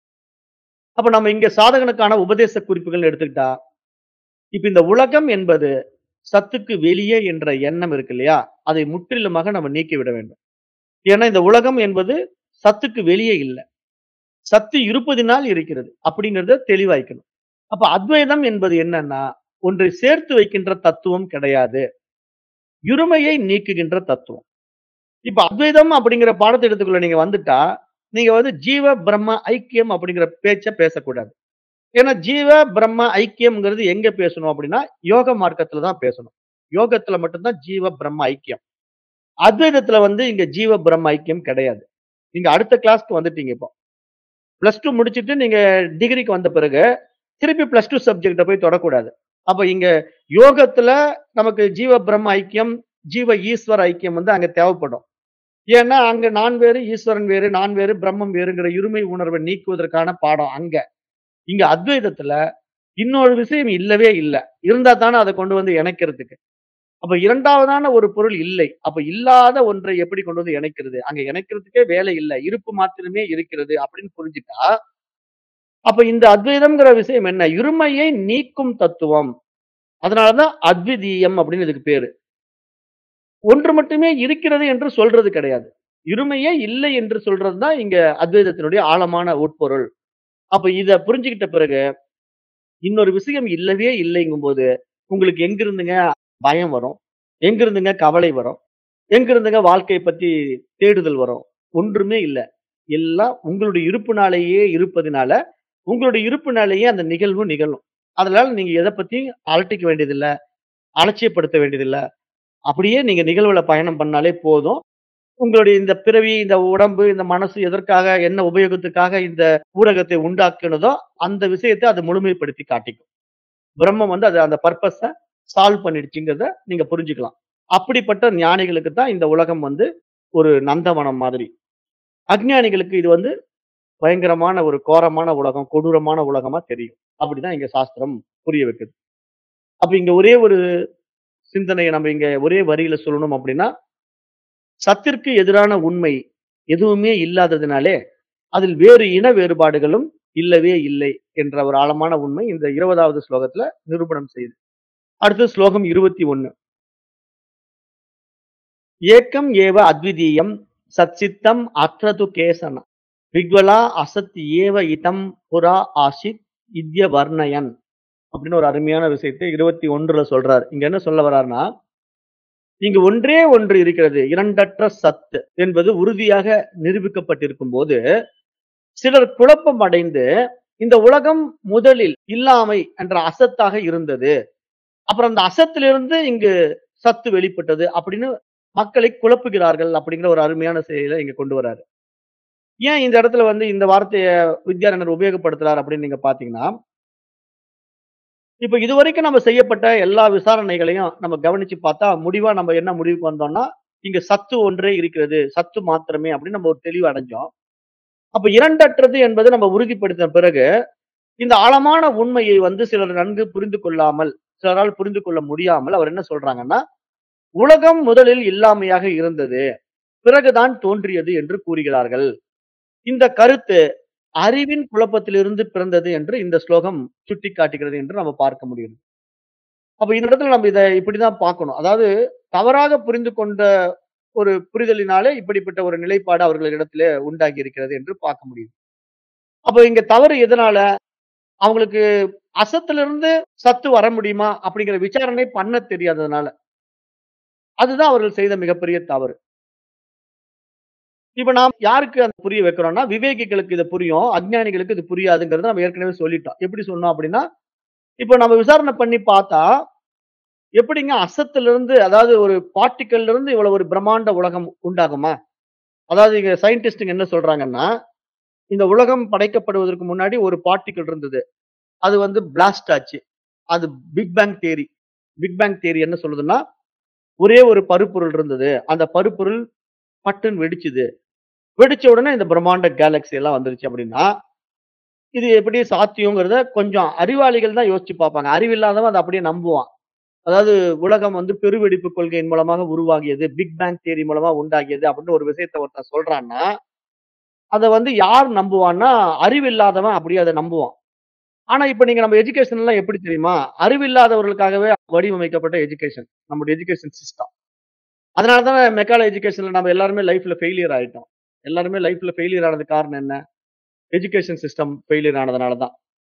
அப்ப நம்ம இங்க சாதகனுக்கான உபதேச குறிப்புகள்னு எடுத்துக்கிட்டா, இப்ப இந்த உலகம் என்பது சத்துக்கு வெளியே என்ற எண்ணம் இருக்கு இல்லையா? அதை முற்றிலுமாக நம்ம நீக்கிவிட வேண்டும். ஏன்னா இந்த உலகம் என்பது சத்துக்கு வெளியே இல்ல. சத்து இருப்பதினால் இருக்கிறது. அப்படிங்கிறத தெளிவாய்க்கணும். அப்ப அத்வைதம் என்பது என்னன்னா, ஒன்றை சேர்த்து வைக்கின்ற தத்துவம் கிடையாது. இருமையை நீக்குகின்ற தத்துவம். இப்ப அத்வைதம் அப்படிங்கிற பாடத்திட்டத்துக்குள்ள நீங்க வந்துட்டா, நீங்க வந்து ஜீவ பிரம்ம ஐக்கியம் அப்படிங்கிற பேச்ச பேசக்கூடாது. ஏன்னா ஜீவ பிரம்ம ஐக்கியம்ங்கிறது எங்க பேசணும் அப்படின்னா, யோக மார்க்கத்துல தான் பேசணும். யோகத்துல மட்டும் தான் ஜீவ பிரம்ம ஐக்கியம். அத்வைதத்துல வந்து இங்க ஜீவ பிரம்ம ஐக்கியம் கிடையாது. நீங்க அடுத்த கிளாஸ்க்கு வந்துட்டீங்க இப்போ. பிளஸ் 2 முடிச்சுட்டு நீங்க டிகிரிக்கு வந்த பிறகு, திருப்பி பிளஸ் 2 சப்ஜெக்ட்ட போய் தொடக்கூடாது. அப்ப இங்க யோகத்துல நமக்கு ஜீவ பிரம்ம ஐக்கியம், ஜீவ ஈஸ்வர ஐக்கியம் வந்து அங்க தேவைப்படும். ஏன்னா அங்க நான் வேறு, ஈஸ்வரன் வேறு, நான் வேறு, பிரம்மம் வேறுங்கிற இருமை உணர்வை நீக்குவதற்கான பாடம் அங்க. இங்க அத்வைதத்துல இன்னொரு விஷயம் இல்லவே இல்ல. இருந்தா தானே அத கொண்டு வந்து இணைக்கிறதுக்கு. அப்ப 2வதான ஒரு பொருள் இல்லை. அப்ப இல்லாத ஒன்றை எப்படி கொண்டு வந்து இணைக்கிறது? அங்க இணைக்கிறதுக்கே வேலை இல்ல. இருப்பு மாத்திரமே இருக்கிறது அப்படின்னு புரிஞ்சுட்டா, அப்ப இந்த அத்வைதம்ங்கிற விஷயம் என்ன? இருமையை நீக்கும் தத்துவம். அதனால தான் அத்விதீயம் அப்படின்னு இதுக்கு பேரு. ஒன்று மட்டுமே இருக்கிறது என்று சொல்றது கிடையாது. இருமையே இல்லை என்று சொல்றது தான் இங்க அத்வைதத்தினுடைய ஆழமான உட்பொருள். அப்ப இத புரிஞ்சுகிட்ட பிறகு, இன்னொரு விஷயம் இல்லவே இல்லைங்கும்போது, உங்களுக்கு எங்கிருந்துங்க பயம் வரும்? எங்கிருந்துங்க கவலை வரும்? எங்கிருந்துங்க வாழ்க்கைய பத்தி தேடுதல் வரும்? ஒன்றுமே இல்ல. எல்லாம் உங்களுடைய இருப்புனாலேயே இருப்பதினால, உங்களுடைய இருப்புனாலேயே அந்த நிகழ்வு நிகழும். அதனால நீங்க எத பத்தியும் அலட்டிக்க வேண்டியதில்ல. அலட்சியப்படுத்த வேண்டியதில்ல. அப்படியே நீங்க நிகழ்வுல பயணம் பண்ணாலே போதும். உங்களுடைய இந்த பிறவி, இந்த உடம்பு, இந்த மனசு எதற்காக, என்ன உபயோகத்துக்காக இந்த ஊடகத்தை உண்டாக்குனதோ, அந்த விஷயத்த அது முழுமைப்படுத்தி காட்டிக்கும். பிரம்மம் வந்து அது அந்த பர்ப்பஸ சால்வ் பண்ணிடுச்சுங்கிறத நீங்க புரிஞ்சுக்கலாம். அப்படிப்பட்ட ஞானிகளுக்கு தான் இந்த உலகம் வந்து ஒரு நந்தவனம் மாதிரி. அஞ்ஞானிகளுக்கு இது வந்து பயங்கரமான ஒரு கோரமான உலகம், கொடூரமான உலகமா தெரியும். அப்படிதான் இங்க சாஸ்திரம் புரிய வைக்குது. அப்ப இங்க ஒரே ஒரு சிந்தனைய நம்ம இங்க ஒரே வரியில சொல்லணும் அப்படின்னா, சத்திற்கு எதிரான உண்மை எதுவுமே இல்லாததினாலே, அதில் வேறு இன வேறுபாடுகளும் இல்லவே இல்லை என்ற ஒரு ஆழமான உண்மை இந்த 20வது ஸ்லோகத்துல நிரூபணம் செய்யுது. அடுத்து ஸ்லோகம் 21. ஏக்கம் ஏவ அத்விதீயம் சச்சித்தம் அத்ரது கேசன. விக்வலா அசத் ஏவ இதம் புரா ஆசித் இத்ய வர்ணயன். அப்படின்னு ஒரு அருமையான விஷயத்தை 21ல சொல்றார். இங்க என்ன சொல்ல வர்றார்ன்னா, இங்கு ஒன்றே ஒன்று இருக்கிறது. இரண்டற்ற சத்து என்பது உறுதியாக நிரூபிக்கப்பட்டிருக்கும்போது, சிலர் குழப்பம் அடைந்து, இந்த உலகம் முதலில் இல்லாமை என்ற அசத்தாக இருந்தது. அப்புறம் அந்த அசத்திலிருந்து இங்கு சத்து வெளிப்பட்டது அப்படின்னு மக்களை குழப்புகிறார்கள் அப்படிங்கிற ஒரு அருமையான செய்தியில இங்க கொண்டு வராரு. ஏன் இந்த இடத்துல வந்து இந்த வார்த்தைய வித்யாரண்யர் உபயோகப்படுத்துறார் அப்படின்னு நீங்க பார்த்தீங்கன்னா இப்ப இதுவரைக்கும் நம்ம செய்யப்பட்ட எல்லா விசாரணைகளையும் நம்ம கவனிச்சு பார்த்தா, முடிவா நம்ம என்ன முடிவுக்கு வந்தோம்னா, இங்க சத்து ஒன்றே இருக்கிறது. சத்து மாத்திரமே அப்படின்னு நம்ம ஒரு தெளிவு அடைஞ்சோம். அப்ப இரண்டற்றது என்பது நம்ம உறுதிப்படுத்தின பிறகு, இந்த ஆழமான உண்மையை வந்து சிலர் நன்கு புரிந்து கொள்ளாமல், சிலரால் புரிந்து கொள்ள முடியாமல் அவர் என்ன சொல்றாங்கன்னா, உலகம் முதலில் இல்லாமையாக இருந்தது. பிறகுதான் தோன்றியது என்று கூறுகிறார்கள். இந்த கருத்து அறிவின் குழப்பத்திலிருந்து பிறந்தது என்று இந்த ஸ்லோகம் சுட்டிக்காட்டுகிறது என்று நம்ம பார்க்க முடியும். அப்ப இந்த இடத்துல நம்ம இத இப்படிதான் பார்க்கணும். அதாவது தவறாக புரிந்து கொண்ட ஒரு புரிதலினாலே இப்படிப்பட்ட ஒரு நிலைப்பாடு அவர்களிடத்திலே உண்டாகி இருக்கிறது என்று பார்க்க முடியும். அப்ப இங்க தவறு எதனால? அவங்களுக்கு அசத்திலிருந்து சத்து வர முடியுமா? அப்படிங்கிற விசாரணை பண்ண தெரியாததுனால. அதுதான் அவர்கள் செய்த மிகப்பெரிய தவறு. இப்ப நாம் யாருக்கு அத புரிய வைக்கிறோம்னா, விவேகிகளுக்கு இது புரியும். அஞ்ஞானிகளுக்கு இது புரியாதுங்கிறத நம்ம ஏற்கனவே சொல்லிட்டோம். எப்படி சொன்னோம் அப்படின்னா, இப்ப நம்ம விசாரணை பண்ணி பார்த்தா, எப்படிங்க அசத்திலிருந்து அதாவது ஒரு பார்ட்டிகல்ல இருந்து இவ்வளவு ஒரு பிரம்மாண்ட உலகம் உண்டாகுமா? அதாவது இங்க சயின்டிஸ்ட்ங்க என்ன சொல்றாங்கன்னா, இந்த உலகம் படைக்கப்படுவதற்கு முன்னாடி ஒரு பார்ட்டிகிள் இருந்தது. அது வந்து பிளாஸ்ட் ஆச்சு. அது big bang theory. Big bang theory என்ன சொல்லுதுன்னா, ஒரே ஒரு பருப்பொருள் இருந்தது. அந்த பருப்பொருள் பட்டுன்னு வெடிச்சுது. வெடிச்ச உடனே இந்த பிரம்மாண்ட கேலக்ஸி எல்லாம் வந்துருச்சு அப்படின்னா, இது எப்படி சாத்தியம்ங்கிறத கொஞ்சம் அறிவாளிகள் தான் யோசிச்சு பார்ப்பாங்க. அறிவில்லாதவன் அத அப்படியே நம்புவான். அதாவது உலகம் வந்து பெருவெடிப்பு கொள்கையின் மூலமாக உருவாகியது. பிக் பேங் தியரி மூலமா உண்டாகியது அப்படின்னு ஒரு விஷயத்த ஒருத்தன் சொல்றான்னா, அத வந்து யார் நம்புவான்னா, அறிவில்லாதவன் அப்படியே அத நம்புவான். ஆனா இப்ப நீங்க நம்ம எஜுகேஷன்லாம் எப்படி தெரியுமா? அறிவில்லாதவர்களுக்காகவே வடிவமைக்கப்பட்ட எஜுகேஷன். நம்முடைய எஜுகேஷன் சிஸ்டம். அதனால தான் மெக்கால எஜுகேஷன்ல நம்ம எல்லாருமே லைஃப்ல ஃபெயிலியர் ஆயிட்டோம். எல்லாருமே லைஃப்ல ஃபெயிலியர் ஆனதுக்கு காரணம் என்ன? எஜுகேஷன் சிஸ்டம் ஃபெயிலியர் ஆனதுனால தான்.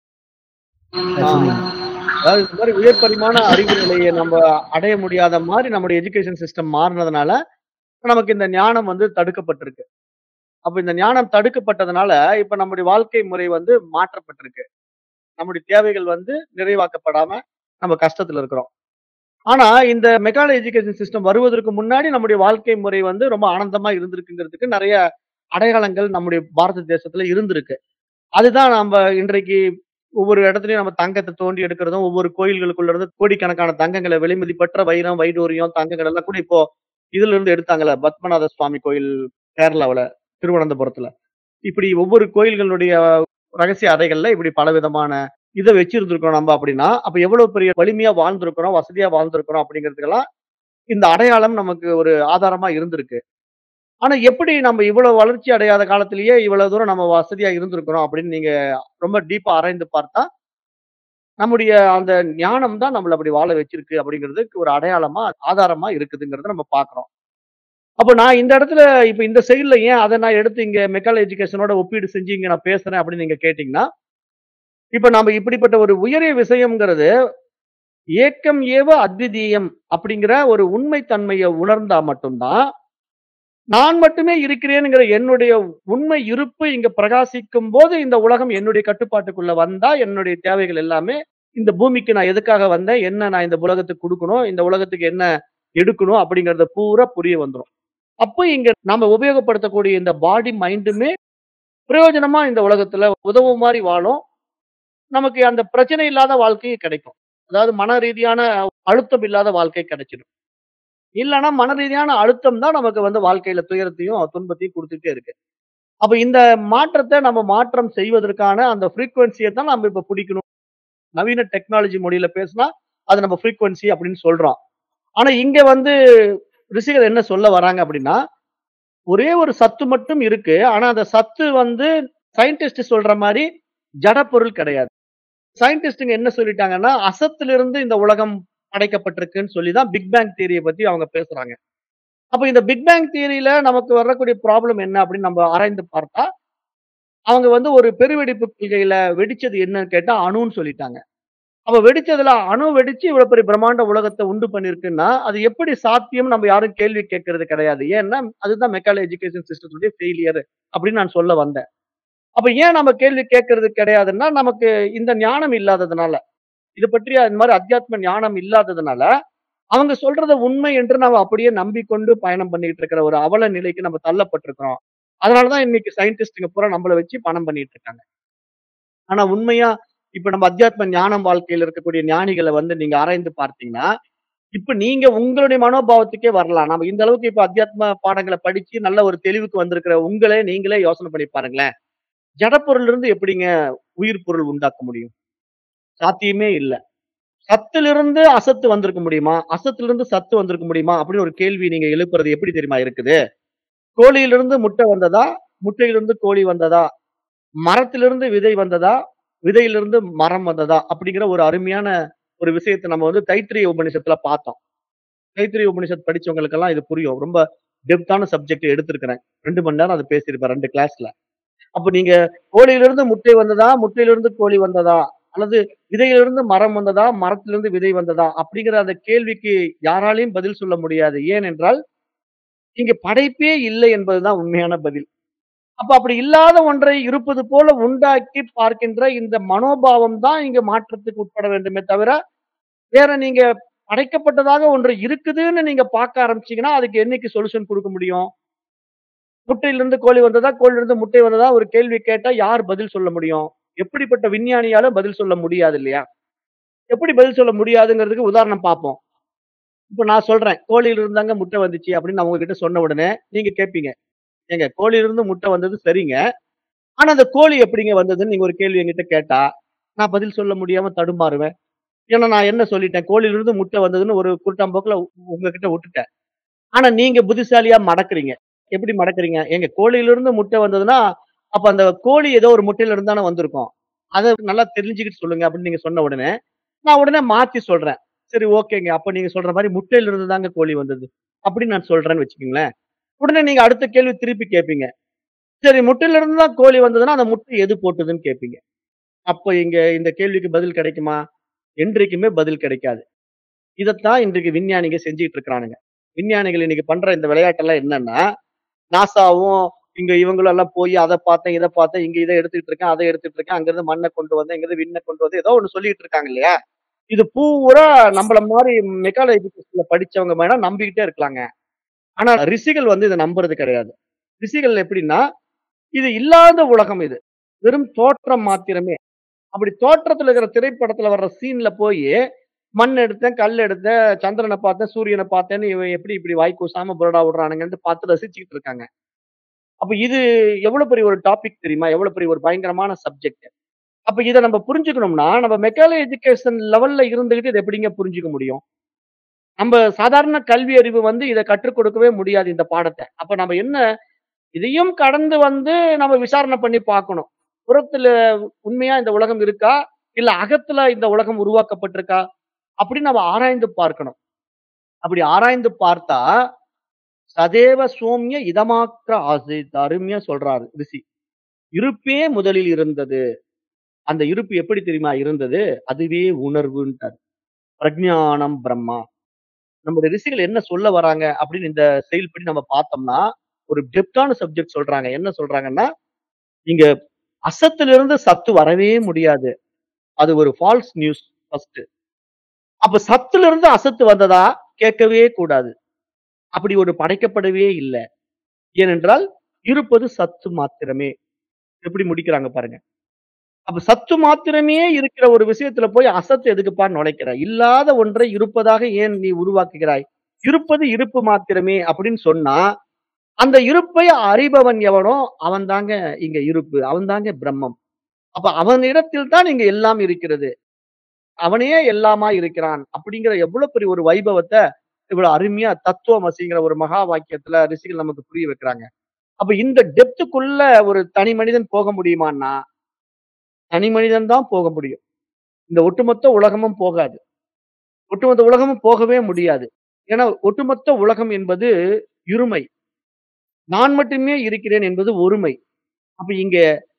அது ஆ. சொன்னீங்க. அதாவது இந்த மாரி உயர் பரிமாண அறிவு நிலைய நம்ம அடைய முடியாத மாரி நம்முடைய எஜுகேஷன் சிஸ்டம் மாறுனதுனால, நமக்கு இந்த ஞானம் வந்து தடுக்கப்பட்டிருக்கு. அப்ப இந்த ஞானம் தடுக்கப்பட்டதுனால, இப்ப நம்முடைய வாழ்க்கை முறை வந்து மாற்றப்பட்டிருக்கு. நம்முடைய தேவைகள் வந்து நிறைவாக்கப்படாம நம்ம கஷ்டத்துல இருக்கிறோம். ஆனா இந்த மெக்கால எஜுகேஷன் சிஸ்டம் வருவதற்கு முன்னாடி நம்முடைய வாழ்க்கை முறை வந்து ரொம்ப ஆனந்தமா இருந்திருக்குங்கிறதுக்கு நெறைய அடையாளங்கள் நம்முடைய பாரத தேசத்துல இருந்திருக்கு. அதுதான் நம்ப இன்றைக்கு ஒவ்வொரு இடத்துலயும் நம்ம தங்கத்த தோண்டி எடுக்கிறதும், ஒவ்வொரு கோயில்களுக்குள்ள இருந்து கோடிக்கணக்கான தங்கங்கள விலைமதிப்பற்ற வைரம், வைடூரியம், தங்கங்கள் எல்லாம் கூட இப்போ இதுல இருந்து எடுத்தாங்கல்ல. பத்மநாத சுவாமி கோயில் கேரளாவுல, திருவனந்தபுரத்துல. இப்படி ஒவ்வொரு கோயில்களுடைய ரகசிய அறைகள்ல இப்படி பலவிதமான இத வச்சிருந்திருக்கோம் நம்ப அப்படின்னா, அப்ப எவ்வளவு பெரிய வலிமையா வாழ்ந்திருக்கிறோம், வசதியா வாழ்ந்திருக்கிறோம் அப்படிங்கிறதுக்கெல்லாம் இந்த அடையாளம் நமக்கு ஒரு ஆதாரமா இருந்திருக்கு. ஆனா எப்படி நம்ம இவ்வளவு வளர்ச்சி அடையாத காலத்திலேயே இவ்வளவு தூரம் நம்ம வசதியா இருந்திருக்கிறோம் அப்படின்னு நீங்க ரொம்ப டீப்பா ஆராய்ந்து பார்த்தா, நம்முடைய அந்த ஞானம் தான் நம்மள அப்படி வாழ வச்சிருக்கு அப்படிங்கிறதுக்கு ஒரு அடையாளமா, ஆதாரமா இருக்குதுங்கிறத நம்ம பார்க்கிறோம். அப்ப நான் இந்த இடத்துல இப்ப இந்த சைடுல ஏன் அத நான் எடுத்து இங்க மெக்கால எஜுகேஷனோட ஒப்பீடு செஞ்சு இங்க நான் பேசுறேன் அப்படின்னு நீங்க கேட்டீங்கன்னா, இப்ப நாம இப்படிப்பட்ட ஒரு உயரிய விஷயம்ங்கிறது, ஏக்கம் ஏவ அத்விதீயம் அப்படிங்கிற ஒரு உண்மை தன்மைய உணர்ந்தா மட்டும் தான், நான் மட்டுமே இருக்கிறேன்ங்கிற என்னுடைய உண்மை இருப்பு இங்க பிரகாசிக்கும்போது, இந்த உலகம் என்னுடைய கட்டுப்பாட்டுக்குள்ள வந்தா, என்னுடைய தேவைகள் எல்லாமே இந்த பூமிக்கு நான் எதுக்காக வந்தேன்? என்ன நான் இந்த உலகத்துக்கு குடுக்கணும்? இந்த உலகத்துக்கு என்ன எடுக்கணும்? அப்படிங்கிறத பூரா புரிய வந்துரும். அப்ப இங்க நாம உபயோகப்படுத்தக்கூடிய இந்த பாடி, மைண்டுமே பிரயோஜனமா இந்த உலகத்துல உதவும் மாரி வாழும். நமக்கு அந்த பிரச்சனை இல்லாத வாழ்க்கை கிடைக்கும். அதாவது மன ரீதியான அழுத்தம் இல்லாத வாழ்க்கை கிடைச்சிடும். இல்லன்னா மன ரீதியான அழுத்தம் தான் நமக்கு வந்து வாழ்க்கையில துயரத்தையும், துன்பத்தையும் குடுத்துட்டே இருக்கு. அப்ப இந்த மாற்றத்த நம்ம மாற்றம் செய்வதற்கான அந்த ஃப்ரீக்வென்சிய தான் நம்ம இப்ப புடிக்கணும். நவீன டெக்னாலஜி மொழியில பேசினா, அது நம்ம ஃப்ரீக்வென்சி அப்படின்னு சொல்றோம். ஆனா இங்க வந்து ரிஷிகள் என்ன சொல்ல வராங்க அப்படின்னா, ஒரே ஒரு சத்து மட்டும் இருக்கு. ஆனா அந்த சத்து வந்து சயின்டிஸ்ட் சொல்ற மாரி ஜட பொருள் கிடையாது. சயின்டிஸ்ட்ங்க என்ன சொல்லிட்டாங்கன்னா, அசத்திலிருந்து இந்த உலகம் படைக்கப்பட்டிருக்குன்னு சொல்லி தான் பிக் பேங் தியரிய பத்தி அவங்க பேசுறாங்க. அப்ப இந்த பிக் பேங் தியரியில நமக்கு வரக்கூடிய ப்ராப்ளம் என்ன அப்படின்னு நம்ம ஆராய்ந்து பார்த்தா, அவங்க வந்து ஒரு பெருவெடிப்பு கொள்கையில வெடிச்சது என்னன்னு கேட்டா அணுன்னு சொல்லிட்டாங்க. அப்ப வெடிச்சதுல அணு வெடிச்சு இவ்வளவு பெரிய பிரம்மாண்ட உலகத்த உண்டு பண்ணியிருக்குன்னா, அது எப்படி சாத்தியம் நம்ம யாரும் கேள்வி கேட்கிறது கிடையாது. ஏன்னா, அதுதான் மெக்கால எஜுகேஷன் சிஸ்டத்துடைய ஃபெயிலியர் அப்படின்னு நான் சொல்ல வந்தேன். அப்ப ஏன் நம்ம கேள்வி கேட்கிறது கிடையாதுன்னா, நமக்கு இந்த ஞானம் இல்லாததுனால. இது பற்றிய இந்த மாரி அத்தியாத்ம ஞானம் இல்லாததுனால, அவங்க சொல்றத உண்மை என்று நாம அப்படியே நம்பிக்கொண்டு பயணம் பண்ணிட்டு இருக்கிற ஒரு அவல நிலைக்கு நம்ம தள்ளப்பட்டிருக்கிறோம். அதனால தான் இன்னைக்கு சயின்டிஸ்ட்ங்க பூரா நம்மள வச்சு பணம் பண்ணிட்டு இருக்காங்க. ஆனா உண்மையா இப்ப நம்ம அத்தியாத்ம ஞானம் வாழ்க்கையில இருக்கக்கூடிய ஞானிகள வந்து நீங்க ஆராய்ந்து பார்த்தீங்கன்னா, இப்ப நீங்க உங்களுடைய மனோபாவத்துக்கே வரலாம். நம்ம இந்த அளவுக்கு இப்ப அத்தியாத்ம பாடங்கள படிச்சு நல்ல ஒரு தெளிவுக்கு வந்திருக்கிற உங்களே நீங்களே யோசனை பண்ணி பாருங்களேன். ஜடப்பொருளிலிருந்து எப்படிங்க உயிர் பொருள் உண்டாக்க முடியும்? சாத்தியமே இல்ல. சத்திலிருந்து அசத்து வந்திருக்க முடியுமா? அசத்திலிருந்து சத்து வந்திருக்க முடியுமா? அப்படின்னு ஒரு கேள்வி நீங்க எழுப்புறது எப்படி தெரியுமா இருக்குது? கோழியிலிருந்து முட்டை வந்ததா? முட்டையிலிருந்து கோழி வந்ததா? மரத்திலிருந்து விதை வந்ததா? விதையிலிருந்து மரம் வந்ததா? அப்படிங்கிற ஒரு அருமையான ஒரு விஷயத்த நம்ம வந்து தைத்திரிய உபநிஷத்துல பார்த்தோம். தைத்திரிய உபநிஷத் படிச்சவங்களுக்கெல்லாம் இது புரியும். ரொம்ப டெப்த்தான சப்ஜெக்ட் எடுத்திருக்கிறேன். 2 மணி நேரம் அத பேசியிருப்பேன் 2 கிளாஸ்ல. அப்ப நீங்க கோழியிலிருந்து முட்டை வந்ததா? முட்டையிலிருந்து கோழி வந்ததா? அல்லது விதையிலிருந்து மரம் வந்ததா? மரத்திலிருந்து விதை வந்ததா? அப்படிங்கிற அந்த கேள்விக்கு யாராலயும் பதில் சொல்ல முடியாது. ஏனென்றால், இங்க படைப்பே இல்லை என்பதுதான் உண்மையான பதில். அப்ப அப்படி இல்லாத ஒன்றை இருப்பது போல உண்டாக்கி பார்க்கின்ற இந்த மனோபாவம் தான் இங்க மாற்றத்துக்கு உட்பட வேண்டுமே தவிர, வேற நீங்க படைக்கப்பட்டதாக ஒன்று இருக்குதுன்னு நீங்க பார்க்க ஆரம்பிச்சீங்கன்னா, அதுக்கு என்னைக்கு சொல்யூஷன் குடுக்க முடியும்? முட்டையிலிருந்து கோழி வந்ததா? கோழியிலிருந்து முட்டை வந்ததா? ஒரு கேள்வி கேட்டா யார் பதில் சொல்ல முடியும்? எப்படிப்பட்ட விஞ்ஞானியாலும் பதில் சொல்ல முடியாது இல்லையா? எப்படி பதில் சொல்ல முடியாதுங்கிறதுக்கு உதாரணம் பார்ப்போம். இப்ப நான் சொல்றேன். கோழியிலிருந்து தாங்க முட்டை வந்துச்சு அப்படின்னு நான் உங்ககிட்ட சொன்ன உடனே, நீங்க கேட்பீங்க. ஏங்க கோழியிலிருந்து முட்டை வந்தது சரிங்க. ஆனா அந்த கோழி எப்படிங்க வந்ததுன்னு நீங்க ஒரு கேள்வி என்கிட்ட கேட்டா, நான் பதில் சொல்ல முடியாம தடுமாறுவேன். ஏன்னா நான் என்ன சொல்லிட்டேன், கோழியிலிருந்து முட்டை வந்ததுன்னு ஒரு குருட்டாம்போக்குல உங்ககிட்ட விட்டுட்டேன். ஆனா நீங்க புத்திசாலியா மடக்குறீங்க. எப்படி மடக்குறீங்க? ஏங்க கோழியிலிருந்து முட்டை வந்ததுன்னா, அப்ப அந்த கோழி ஏதோ ஒரு முட்டையில இருந்து தானே வந்திருக்கும். அத நல்லா தெரிஞ்சுக்கிட்டு சொல்லுங்க அப்படின்னு நீங்க சொன்ன உடனே, நான் உடனே மாத்தி சொல்றேன். சரி ஓகேங்க. அப்ப நீங்க சொல்ற மாரி முட்டையில இருந்து தாங்க கோழி வந்தது. அப்படின்னு நான் சொல்றேன்னு வச்சுக்கங்களேன். உடனே நீங்க அடுத்த கேள்வி திருப்பி கேட்பீங்க. சரி முட்டையில இருந்து தான் கோழி வந்ததுன்னா, அந்த முட்டை எது போட்டதுன்னு கேட்பீங்க. அப்ப இங்க இந்த கேள்விக்கு பதில் கிடைக்குமா? என்றைக்குமே பதில் கிடைக்காது. இதத்தான் இன்றைக்கு விஞ்ஞானிங்க செஞ்சுட்டு இருக்கிறானுங்க. விஞ்ஞானிகள் இன்னைக்கு பண்ற இந்த விளையாட்டெல்லாம் என்னன்னா, நாசாவும் இங்க இவங்களும் எல்லாம் போய் அத பார்த்தேன், இத பார்த்தேன், இங்க இத எடுத்துட்டு இருக்கேன், அத எடுத்துட்டு இருக்கேன், அங்கிருந்து மண்ண கொண்டு வந்தேன், இங்கிருந்து விண்ண கொண்டு வந்தேன், ஏதோ ஒண்ணு சொல்லிட்டு இருக்காங்க இல்லையா? இது பூரா நம்மள மாரி மெக்கால எஜுகேஷன்ல படிச்சவங்க வேணா நம்பிக்கிட்டே இருக்கலாங்க. ஆனா ரிஷிகள் வந்து இத நம்புறது கிடையாது. ரிஷிகள் எப்படின்னா, இது இல்லாத உலகம் இது. வெறும் தோற்றம் மாத்திரமே. அப்படி தோற்றத்துல இருக்கிற திரைப்படத்துல வர்ற சீன்ல போயி, மண் எடுத்தேன், கல் எடுத்தேன், சந்திரன பார்த்தேன், சூரியன பார்த்தேன்னு இவன் எப்படி இப்படி வாய் கூசாம புரடா விடுறானுங்கன்ட்டு பார்த்து ரசிச்சுக்கிட்டு இருக்காங்க. அப்ப இது எவ்வளவு பெரிய ஒரு டாபிக் தெரியுமா? எவ்வளவு பெரிய ஒரு பயங்கரமான சப்ஜெக்ட். அப்ப இத நம்ம புரிஞ்சுக்கணும்னா, நம்ம மெக்காலே எஜுகேஷன் லெவல்ல இருந்துகிட்டு இத எப்படிங்க புரிஞ்சுக்க முடியும்? நம்ம சாதாரண கல்வி அறிவு வந்து இத கற்றுக் கொடுக்கவே முடியாது இந்த பாடத்த. அப்ப நம்ம என்ன இதையும் கடந்து வந்து நம்ம விசாரணை பண்ணி பார்க்கணும். புறத்துல உண்மையா இந்த உலகம் இருக்கா? இல்ல அகத்துல இந்த உலகம் உருவாக்கப்பட்டிருக்கா? அப்படின்னு நம்ம ஆராய்ந்து பார்க்கணும். அப்படி ஆராய்ந்து பார்த்தா, சதேவ சோம்ய இதமாக்ர ஆசீத் அருமையா சொல்றாரு ரிஷி. இருப்பே முதலில் இருந்தது. அந்த இருப்பு எப்படி தெரியுமா இருந்தது? அதுவே உணர்வுன்ட்டாரு. பிரஜ்ஞானம் பிரம்மா. நம்முடைய ரிஷிகள் என்ன சொல்ல வராங்க அப்படின்னு இந்த செயல்படி நம்ம பார்த்தோம்னா, ஒரு டெப்த்தான சப்ஜெக்ட் சொல்றாங்க. என்ன சொல்றாங்கன்னா, இங்க அசத்திலிருந்து சத்து வரவே முடியாது. அது ஒரு ஃபால்ஸ் நியூஸ் ஃபர்ஸ்ட். அப்ப சத்திலிருந்து அசத்து வந்ததா? கேட்கவே கூடாது. அப்படி ஒரு படைக்கப்படவே இல்ல. ஏனென்றால், இருப்பது சத்து மாத்திரமே. எப்படி முடிக்கிறாங்க பாருங்க. அப்ப சத்து மாத்திரமே இருக்கிற ஒரு விஷயத்துல போய் அசத்து எதுக்குப்பா நுழைக்கிற? இல்லாத ஒன்றை இருப்பதாக ஏன் நீ உருவாக்குகிறாய்? இருப்பது இருப்பு மாத்திரமே அப்படின்னு சொன்னா, அந்த இருப்பை அறிபவன் எவனோ அவன் தாங்க இங்க இருப்பு. அவன் தாங்க பிரம்மம். அப்ப அவனிடத்தில் தான் இங்க எல்லாம் இருக்கிறது. அவனே எல்லாமா இருக்கிறான். அப்படிங்கிற எவ்வளவு பெரிய ஒரு வைபவத்த இவ்வளவு அருமையா தத்துவமசிங்கிற ஒரு மகா வாக்கியத்துல ரிஷிகள் நமக்கு புரிய வைக்கிறாங்க. அப்ப இந்த டெப்த்துக்குள்ள ஒரு தனி மனிதன் போக முடியுமான்னா, தனி மனிதன் தான் போக முடியும். இந்த ஒட்டுமொத்த உலகமும் போகாது. ஒட்டுமொத்த உலகமும் போகவே முடியாது. ஏன்னா ஒட்டுமொத்த உலகம் என்பது இருமை. நான் மட்டுமே இருக்கிறேன் என்பது ஒருமை. அப்ப இங்க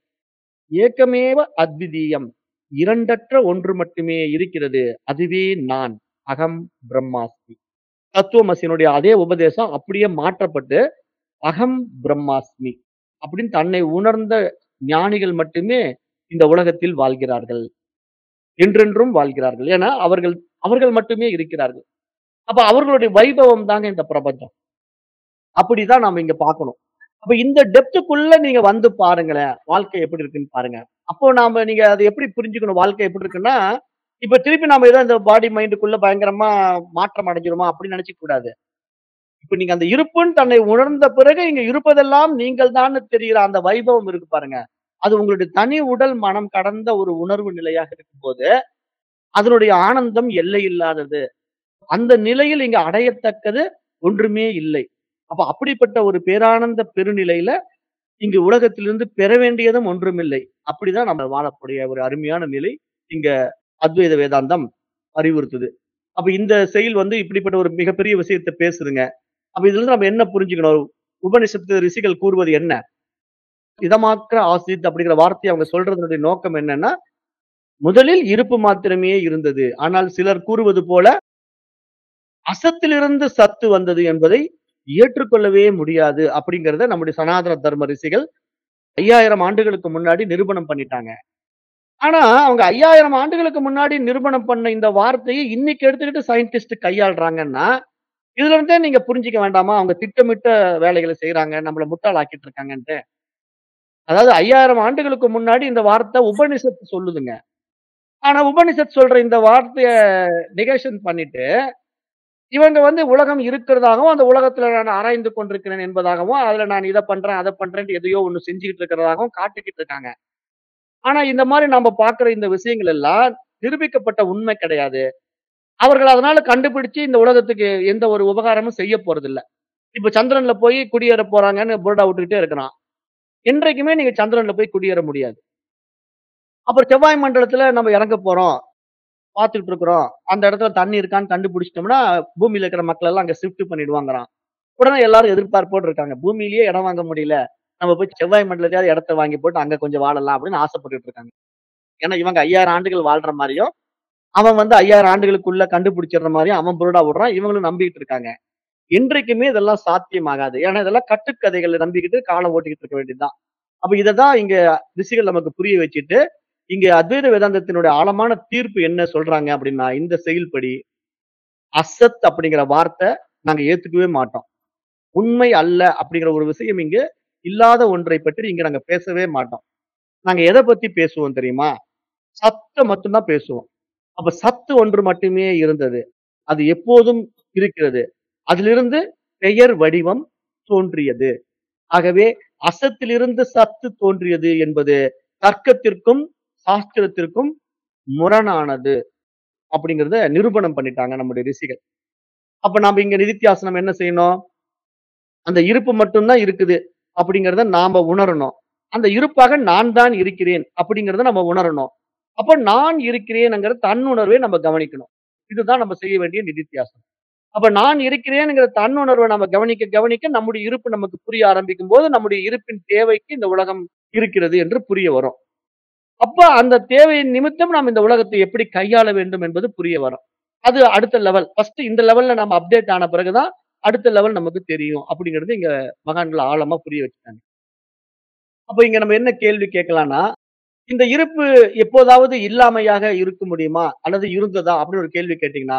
ஏக்கமேவ அத்விதீயம். இரண்டற்ற ஒன்று மட்டுமே இருக்கிறது. அதுவே நான். அகம் பிரம்மாஸ்மி. தத்துவமசியினுடைய அதே உபதேசம் அப்படியே மாற்றப்பட்டு, அகம் பிரம்மாஸ்மி அப்படின்னு தன்னை உணர்ந்த ஞானிகள் மட்டுமே இந்த உலகத்தில் வாழ்கிறார்கள். என்றென்றும் வாழ்கிறார்கள். ஏன்னா அவர்கள் அவர்கள் மட்டுமே இருக்கிறார்கள். அப்ப அவர்களுடைய வைபவம் தாங்க இந்த பிரபஞ்சம். அப்படிதான் நாம இங்க பார்க்கணும். அப்ப இந்த டெப்த்துக்குள்ள நீங்க வந்து பாருங்களேன். வாழ்க்கை எப்படி இருக்குன்னு பாருங்க. அப்போ நாம நீங்க அத எப்படி புரிஞ்சுக்கணும் வாழ்க்கை எப்படி இருக்குன்னா, இப்ப திருப்பி நாம ஏதோ இந்த பாடி மைண்டுக்குள்ள பயங்கரமா மாற்றம் அடைஞ்சிருமா அப்படின்னு நினைச்சுக்க கூடாது. இப்ப நீங்க அந்த இருப்புன்னு தன்னை உணர்ந்த பிறகு இங்க இருப்பதெல்லாம் நீங்கள் தான்னு தெரிகிற அந்த வைபவம் இருக்கு பாருங்க. அது உங்களுடைய தனி உடல் மனம் கடந்த ஒரு உணர்வு நிலையாக இருக்கும்போது, அதனுடைய ஆனந்தம் எல்லை இல்லாதது. அந்த நிலையில் இங்க அடையத்தக்கது ஒன்றுமே இல்லை. அப்ப அப்படிப்பட்ட ஒரு பேரானந்த பெருநிலையில இங்கு உலகத்திலிருந்து பெற வேண்டியதும் ஒன்றுமில்லை. அப்படிதான் நம்ம வாழக்கூடிய ஒரு அருமையான நிலை இங்க அத்வைத வேதாந்தம் அறிவுறுத்துது. அப்ப இந்த செயல் வந்து இப்படிப்பட்ட ஒரு மிகப்பெரிய விஷயத்த பேசுதுங்க. அப்ப இதிலிருந்து நம்ம என்ன புரிஞ்சுக்கணும்? உபனிஷத்து ரிஷிகள் கூறுவது என்ன? இதமாக்கிற ஆசித் அப்படிங்கிற வார்த்தைய அவங்க சொல்றதனுடைய நோக்கம் என்னன்னா, முதலில் இருப்பு மாத்திரமே இருந்தது. ஆனால் சிலர் கூறுவது போல, அசத்திலிருந்து சத்து வந்தது என்பதை ஏற்றுக்கொள்ளவே முடியாது அப்படிங்கிறத நம்முடைய சனாதன தர்ம ரிஷிகள் 5000 ஆண்டுகளுக்கு முன்னாடி நிரூபணம் பண்ணிட்டாங்க. ஆனா, அவங்க 5000 ஆண்டுகளுக்கு முன்னாடி நிரூபணம் பண்ண இந்த வார்த்தையை இன்னைக்கு எடுத்துக்கிட்டு சயின்டிஸ்ட் கையாளுறாங்கன்னா, இதுல இருந்தே நீங்க புரிஞ்சுக்க வேண்டாமா? அவங்க திட்டமிட்ட வேலைகள செய்றாங்க. நம்மள முட்டாள் ஆக்கிட்டு இருக்காங்கன்ட்டு. அதாவது 5000 ஆண்டுகளுக்கு முன்னாடி இந்த வார்த்தை உபனிஷத் சொல்லுதுங்க. ஆனா, உபனிஷத் சொல்ற இந்த வார்த்தைய நெகேஷன் பண்ணிட்டு, இவங்க வந்து உலகம் இருக்கிறதாகவும், அந்த உலகத்துல நான் ஆராய்ந்து கொண்டிருக்கிறேன் என்பதாகவும், அதுல நான் இத பண்றேன், அத பண்றேன்ட்டு எதையோ ஒண்ணு செஞ்சுகிட்டு இருக்கிறதாகவும் காட்டிக்கிட்டு இருக்காங்க. ஆனா, இந்த மாரி நாம பார்க்கிற இந்த விஷயங்கள் எல்லாம் நிரூபிக்கப்பட்ட உண்மை கிடையாது. அவர்கள் அதனால கண்டுபிடிச்சு இந்த உலகத்துக்கு எந்த ஒரு உபகாரமும் செய்ய போறதில்ல. இப்ப சந்திரன்ல போய் குடியேற போறாங்கன்னு போர்டா விட்டுக்கிட்டே இருக்கிறான். என்றைக்குமே நீங்க சந்திரன்ல போய் குடியேற முடியாது. அப்புறம் செவ்வாய் மண்டலத்துல நம்ம இறங்க போறோம். பார்த்துக்கிட்டு இருக்கிறோம். அந்த இடத்துல தண்ணி இருக்கான்னு கண்டுபிடிச்சிட்டோம்னா, பூமியில இருக்கிற மக்கள் எல்லாம் அங்க ஷிஃப்ட் பண்ணிடுவாங்கறான். உடனே எல்லாரும் எதிர்பார்ப்போடு இருக்காங்க. பூமியிலேயே இடம் வாங்க முடியல. நம்ம போய் செவ்வாய் மண்டலத்தையாவது இடத்த வாங்கி போட்டு அங்க கொஞ்சம் வாழலாம் அப்படின்னு ஆசைப்பட்டுட்டு இருக்காங்க. ஏன்னா இவங்க 5000 ஆண்டுகள் வாழ்ற மாரியும், அவன் வந்து 5000 ஆண்டுகளுக்குள்ள கண்டுபிடிச்சிடுற மாரியும் அவன் புருடா விடுறான். இவங்களும் நம்பிக்கிட்டு இருக்காங்க. என்றைக்குமே இதெல்லாம் சாத்தியமாகாது. ஏன்னா இதெல்லாம் கட்டுக்கதைகள நம்பிக்கிட்டு காலம் ஓட்டிக்கிட்டு இருக்க வேண்டியது தான். அப்ப இததான் இங்க ரிஷிகள் நமக்கு புரிய வச்சுட்டு, இங்க அத்வைத வேதாந்தத்தினுடைய ஆழமான தீர்ப்பு என்ன சொல்றாங்க அப்படின்னா, இந்த செயல்படி அசத் அப்படிங்கிற வார்த்தை நாங்க ஏத்துக்கவே மாட்டோம். உண்மை அல்ல அப்படிங்கிற ஒரு விஷயம் இங்க இல்லாத ஒன்றை பற்றி இங்க நாங்க பேசவே மாட்டோம். நாங்க எத பத்தி பேசுவோம் தெரியுமா? சத்த மட்டும் தான் பேசுவோம். அப்ப சத்து ஒன்று மட்டுமே இருந்தது. அது எப்போதும் இருக்கிறது. அதிலிருந்து பெயர் வடிவம் தோன்றியது. ஆகவே அசத்திலிருந்து சத்து தோன்றியது என்பது தர்க்கத்திற்கும், சாஸ்திரத்திற்கும் முரணானது. அப்படிங்கிறத நிரூபணம் பண்ணிட்டாங்க நம்முடைய ரிஷிகள். அப்ப நாம இங்க நிதித்தியாசனம் என்ன செய்யணும்? அந்த இருப்பு மட்டும் தான் இருக்குது. அப்படிங்கிறத நாம உணரணும். அந்த இருப்பாக நான் தான் இருக்கிறேன் அப்படிங்கிறத நம்ம உணரணும். அப்ப நான் இருக்கிறேன்ங்கிற தன்னுணர்வை நம்ம கவனிக்கணும். இதுதான் நம்ம செய்ய வேண்டிய நிதித்தியாசனம். அப்ப நான் இருக்கிறேன்ங்கிற தன்னுணர்வை நம்ம கவனிக்க கவனிக்க நம்முடைய இருப்பு நமக்கு புரிய ஆரம்பிக்கும்போது, நம்முடைய இருப்பின் தேவைக்கு இந்த உலகம் இருக்கிறது என்று புரிய வரும். அப்ப அந்த தேவையின் நிமித்தம் நாம் இந்த உலகத்தை எப்படி கையாள வேண்டும் என்பது புரிய வரும். அது அடுத்த லெவல். ஃபர்ஸ்ட் இந்த லெவல்ல நம்ம அப்டேட் ஆன பிறகு தான், அடுத்த லெவல் நமக்கு தெரியும். அப்படிங்கிறது இங்க மகான்கள் ஆழமா புரிய வச்சுட்டாங்க. அப்ப இங்க நம்ம என்ன கேள்வி கேட்கலாம்னா, இந்த இருப்பு எப்போதாவது இல்லாமையாக இருக்க முடியுமா? அல்லது இருந்ததா? அப்படின்னு ஒரு கேள்வி கேட்டீங்கன்னா,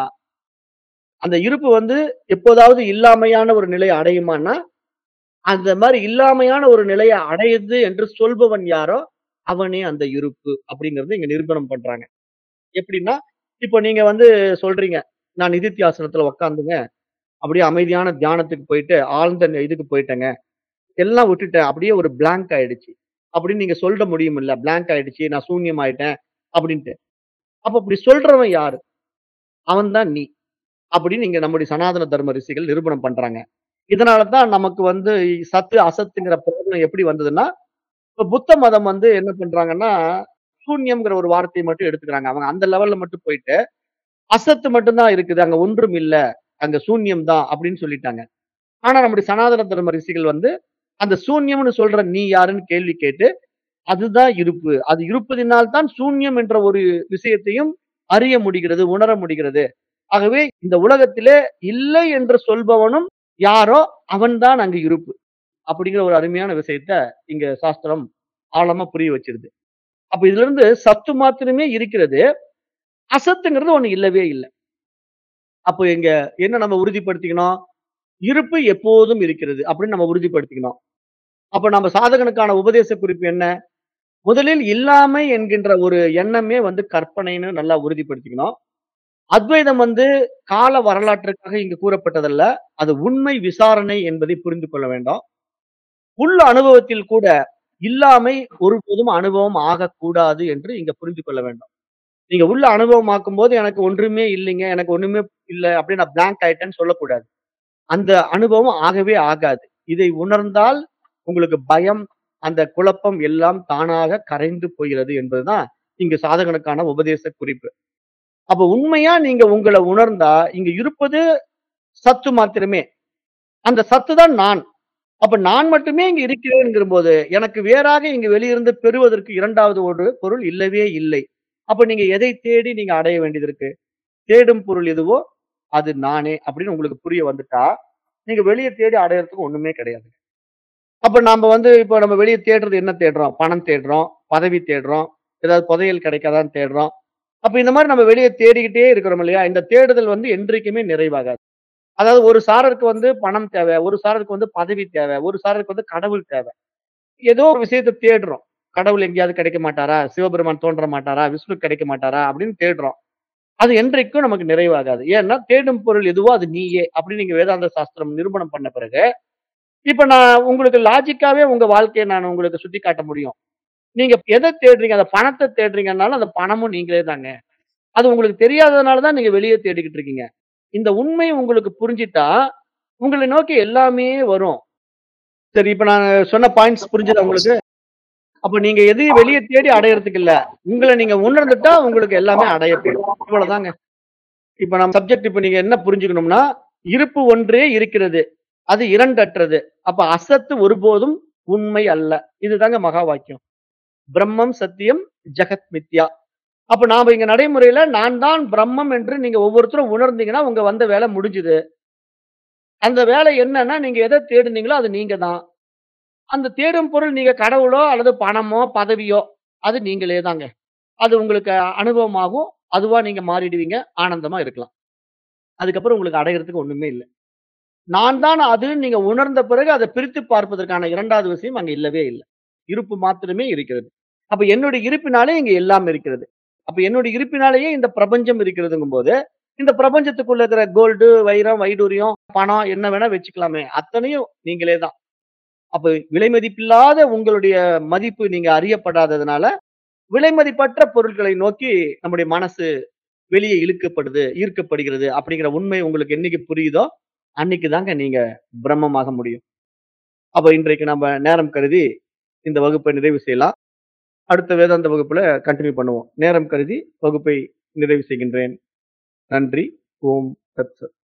அந்த இருப்பு வந்து எப்போதாவது இல்லாமையான ஒரு நிலையை அடையுமான்னா, அந்த மாரி இல்லாமையான ஒரு நிலையை அடையுது என்று சொல்பவன் யாரோ, அவனே அந்த இருப்பு அப்படிங்கிறத இங்க நிரூபணம் பண்றாங்க. எப்படின்னா, இப்போ நீங்க வந்து சொல்றீங்க, நான் நிதித்தியாசனத்துல உட்கார்ந்துங்க, அப்படியே அமைதியான தியானத்துக்கு போயிட்டு, ஆழ்ந்த இதுக்கு போயிட்டேங்க. எல்லாம் விட்டுட்டேன். அப்படியே ஒரு பிளாங்க் ஆயிடுச்சு. அப்படின்னு நீங்க சொல்ல முடியுமில்ல. பிளாங்க் ஆயிடுச்சு. நான் சூன்யம் ஆயிட்டேன் அப்படின்ட்டு. அப்ப அப்படி சொல்றவன் யாரு? அவன் தான் நீ. அப்படின்னு இங்க நம்முடைய சனாதன தர்ம ரிஷிகள் நிரூபணம் பண்றாங்க. இதனால தான் நமக்கு வந்து சத்து, அசத்துங்கிற பிரபலம் எப்படி வந்ததுன்னா, இப்ப புத்த மதம் வந்து என்ன பண்றாங்கன்னா, சூன்யம்ங்கிற ஒரு வார்த்தைய மட்டும் எடுத்துக்கிறாங்க. அவங்க அந்த லெவல்ல மட்டும் போயிட்டு, அசத்து மட்டும் தான் இருக்குது. அங்க ஒன்றும் இல்ல. அங்க சூன்யம் தான் அப்படின்னு சொல்லிட்டாங்க. ஆனா நம்முடைய சனாதன தர்ம ரிஷிகள் வந்து, அந்த சூன்யம்னு சொல்ற நீ யாருன்னு கேள்வி கேட்டு, அதுதான் இருப்பு. அது இருப்பதினால் தான் சூன்யம் என்ற ஒரு விஷயத்தையும் அறிய முடிகிறது, உணர முடிகிறது. ஆகவே இந்த உலகத்திலே இல்லை என்று சொல்பவனும் யாரோ அவன்தான் அங்கு இருப்பு. அப்படிங்கிற ஒரு அருமையான விஷயத்த இங்க சாஸ்திரம் ஆழமா புரிய வச்சிருது. அப்ப இதிலிருந்து சத்து மாத்திரமே இருக்கிறது. அசத்துங்கிறது ஒண்ணு இல்லவே இல்ல. அப்போ இங்க என்ன நம்ம உறுதிப்படுத்திக்கணும்? இருப்பு எப்போதும் இருக்கிறது அப்படின்னு நம்ம உறுதிப்படுத்திக்கணும். அப்ப நம்ம சாதகனுக்கான உபதேச குறிப்பு என்ன? முதலில் இல்லாமை என்கின்ற ஒரு எண்ணமே வந்து கற்பனைன்னு நல்லா உறுதிப்படுத்திக்கணும். அத்வைதம் வந்து கால வரலாற்றுக்காக இங்கு கூறப்பட்டதல்ல. அது உண்மை விசாரணை என்பதை புரிந்து கொள்ள வேண்டும். உள் அனுபவத்தில் கூட இல்லாமை ஒருபோதும் அனுபவம் ஆகக்கூடாது என்று இங்க புரிந்து கொள்ள வேண்டும். நீங்க உள்ள அனுபவமாக்கும்போது எனக்கு ஒன்றுமே இல்லைங்க, எனக்கு ஒண்ணுமே இல்ல அப்படின்னு நான் பிளாங்க் ஆயிட்டேன்னு சொல்லக்கூடாது. அந்த அனுபவம் ஆகவே ஆகாது. இதை உணர்ந்தால் உங்களுக்கு பயம், அந்த குழப்பம் எல்லாம் தானாக கரைந்து போகிறது என்பதுதான் இங்கு சாதகனுக்கான உபதேச குறிப்பு. அப்ப உண்மையா நீங்க உங்கள உணர்ந்தா, இங்க இருப்பது சத்து மாத்திரமே. அந்த சத்து தான் நான். அப்ப நான் மட்டுமே இங்க இருக்கிறேன்ங்கிறபோது, எனக்கு வேறாக இங்கு வெளியிருந்து பெறுவதற்கு 2வது ஒரு பொருள் இல்லவே இல்லை. அப்ப நீங்க எதை தேடி நீங்க அடைய வேண்டியது இருக்கு? தேடும் பொருள் எதுவோ, அது நானே அப்படின்னு உங்களுக்கு புரிய வந்துட்டா, நீங்க வெளிய தேடி அடையறதுக்கு ஒண்ணுமே கிடையாது. அப்ப நாம வந்து இப்ப நம்ம வெளிய தேடுறது என்ன தேடுறோம்? பணம் தேடுறோம், பதவி தேடுறோம், ஏதாவது புதையல் கிடைக்காதான்னு தேடுறோம். அப்ப இந்த மாரி நம்ம வெளிய தேடிக்கிட்டே இருக்கிறோம் இல்லையா? இந்த தேடுதல் வந்து என்றைக்குமே நிறைவாகாது. அதாவது ஒரு சாரருக்கு வந்து பணம் தேவை, ஒரு சாரருக்கு வந்து பதவி தேவை, ஒரு சாரருக்கு வந்து கடவுள் தேவை. ஏதோ ஒரு விஷயத்த தேடுறோம். கடவுள் எங்கேயாவது கிடைக்க மாட்டாரா? சிவபெருமான் தோன்ற மாட்டாரா? விஷ்ணு கிடைக்க மாட்டாரா? அப்படின்னு தேடுறோம். அது என்றைக்கும் நமக்கு நிறைவாகாது. ஏன்னா, தேடும் பொருள் எதுவோ அது நீயே அப்படின்னு நீங்க வேதாந்த சாஸ்திரம் நிரூபணம் பண்ண பிறகு, இப்ப நான் உங்களுக்கு லாஜிக்காவே உங்க வாழ்க்கைய நான் உங்களுக்கு சுட்டிக்காட்ட முடியும். நீங்க எத தேடுறீங்க? அந்த பணத்த தேடுறீங்கன்னாலும், அந்த பணமும் நீங்களே தாங்க. அது உங்களுக்கு தெரியாததுனால தான் நீங்க வெளிய தேடிக்கிட்டு இருக்கீங்க. இந்த உண்மை உங்களுக்கு புரிஞ்சிட்டா, உங்கள நோக்கி எல்லாமே வரும். சரி, இப்ப நான் சொன்ன பாயிண்ட்ஸ் புரிஞ்சுதா உங்களுக்கு? அப்ப நீங்க எதையும் வெளிய தேடி அடையறதுக்கு இல்ல. உங்கள நீங்க உணர்ந்துட்டா உங்களுக்கு எல்லாமே அடையப்படும். இவ்வளவுதாங்க. இப்ப நம்ம சப்ஜெக்ட் இப்ப நீங்க என்ன புரிஞ்சுக்கணும்னா, இருப்பு ஒன்றே இருக்கிறது. அது இரண்டற்றது. அப்ப அசத்து ஒருபோதும் உண்மை அல்ல. இதுதாங்க மகா வாக்கியம். பிரம்மம் சத்தியம், ஜெகத் மித்யா. அப்ப நாம இங்க நடைமுறையில நான் தான் பிரம்மம் என்று நீங்க ஒவ்வொருத்தரும் உணர்ந்தீங்கன்னா, உங்க வந்த வேலை முடிஞ்சுது. அந்த வேலை என்னன்னா, நீங்க எத தேடுனீங்களோ அது நீங்க தான். அந்த தேடும் பொருள் நீங்க கடவுளோ அல்லது பணமோ, பதவியோ அது நீங்களே தாங்க. அது உங்களுக்கு அனுபவமாகும். அதுவா நீங்க மாறிடுவீங்க. ஆனந்தமா இருக்கலாம். அதுக்கப்புறம் உங்களுக்கு அடையறதுக்கு ஒண்ணுமே இல்ல. நான் தான் அதுன்னு நீங்க உணர்ந்த பிறகு அத பிரித்து பார்ப்பதற்கான 2வது விஷயம் அங்க இல்லவே இல்ல. இருப்பு மாத்திரமே இருக்கிறது. அப்ப என்னுடைய இருப்பினாலே இங்க எல்லாம் இருக்கிறது. அப்ப என்னுடைய இருப்பினாலேயே இந்த பிரபஞ்சம் இருக்கிறதுங்கும்போது, இந்த பிரபஞ்சத்துக்குள்ள இருக்கிற கோல்டு, வைரம், வைடூரியம், பணம் என்ன வேணா வச்சுக்கலாமே. அத்தனையும் நீங்களே தான். அப்ப விலைமதிப்பில்லாத உங்களுடைய மதிப்பு நீங்க அறியப்படாததுனால, விலைமதிப்பற்ற பொருட்களை நோக்கி நம்முடைய மனசு வெளிய இழுக்கப்படுது, ஈர்க்கப்படுகிறது அப்படிங்கிற உண்மை உங்களுக்கு என்னைக்கு புரியுதோ, அன்னைக்கு தாங்க நீங்க பிரம்மமாக முடியும். அப்ப இன்றைக்கு நம்ம நேரம் கருதி இந்த வகுப்பை நிறைவு செய்யலாம். அடுத்த வேதாந்த வகுப்புல கன்டின்யூ பண்ணுவோம். நேரம் கருதி வகுப்பை நிறைவு செய்கின்றேன். நன்றி. ஓம் தத் சத்.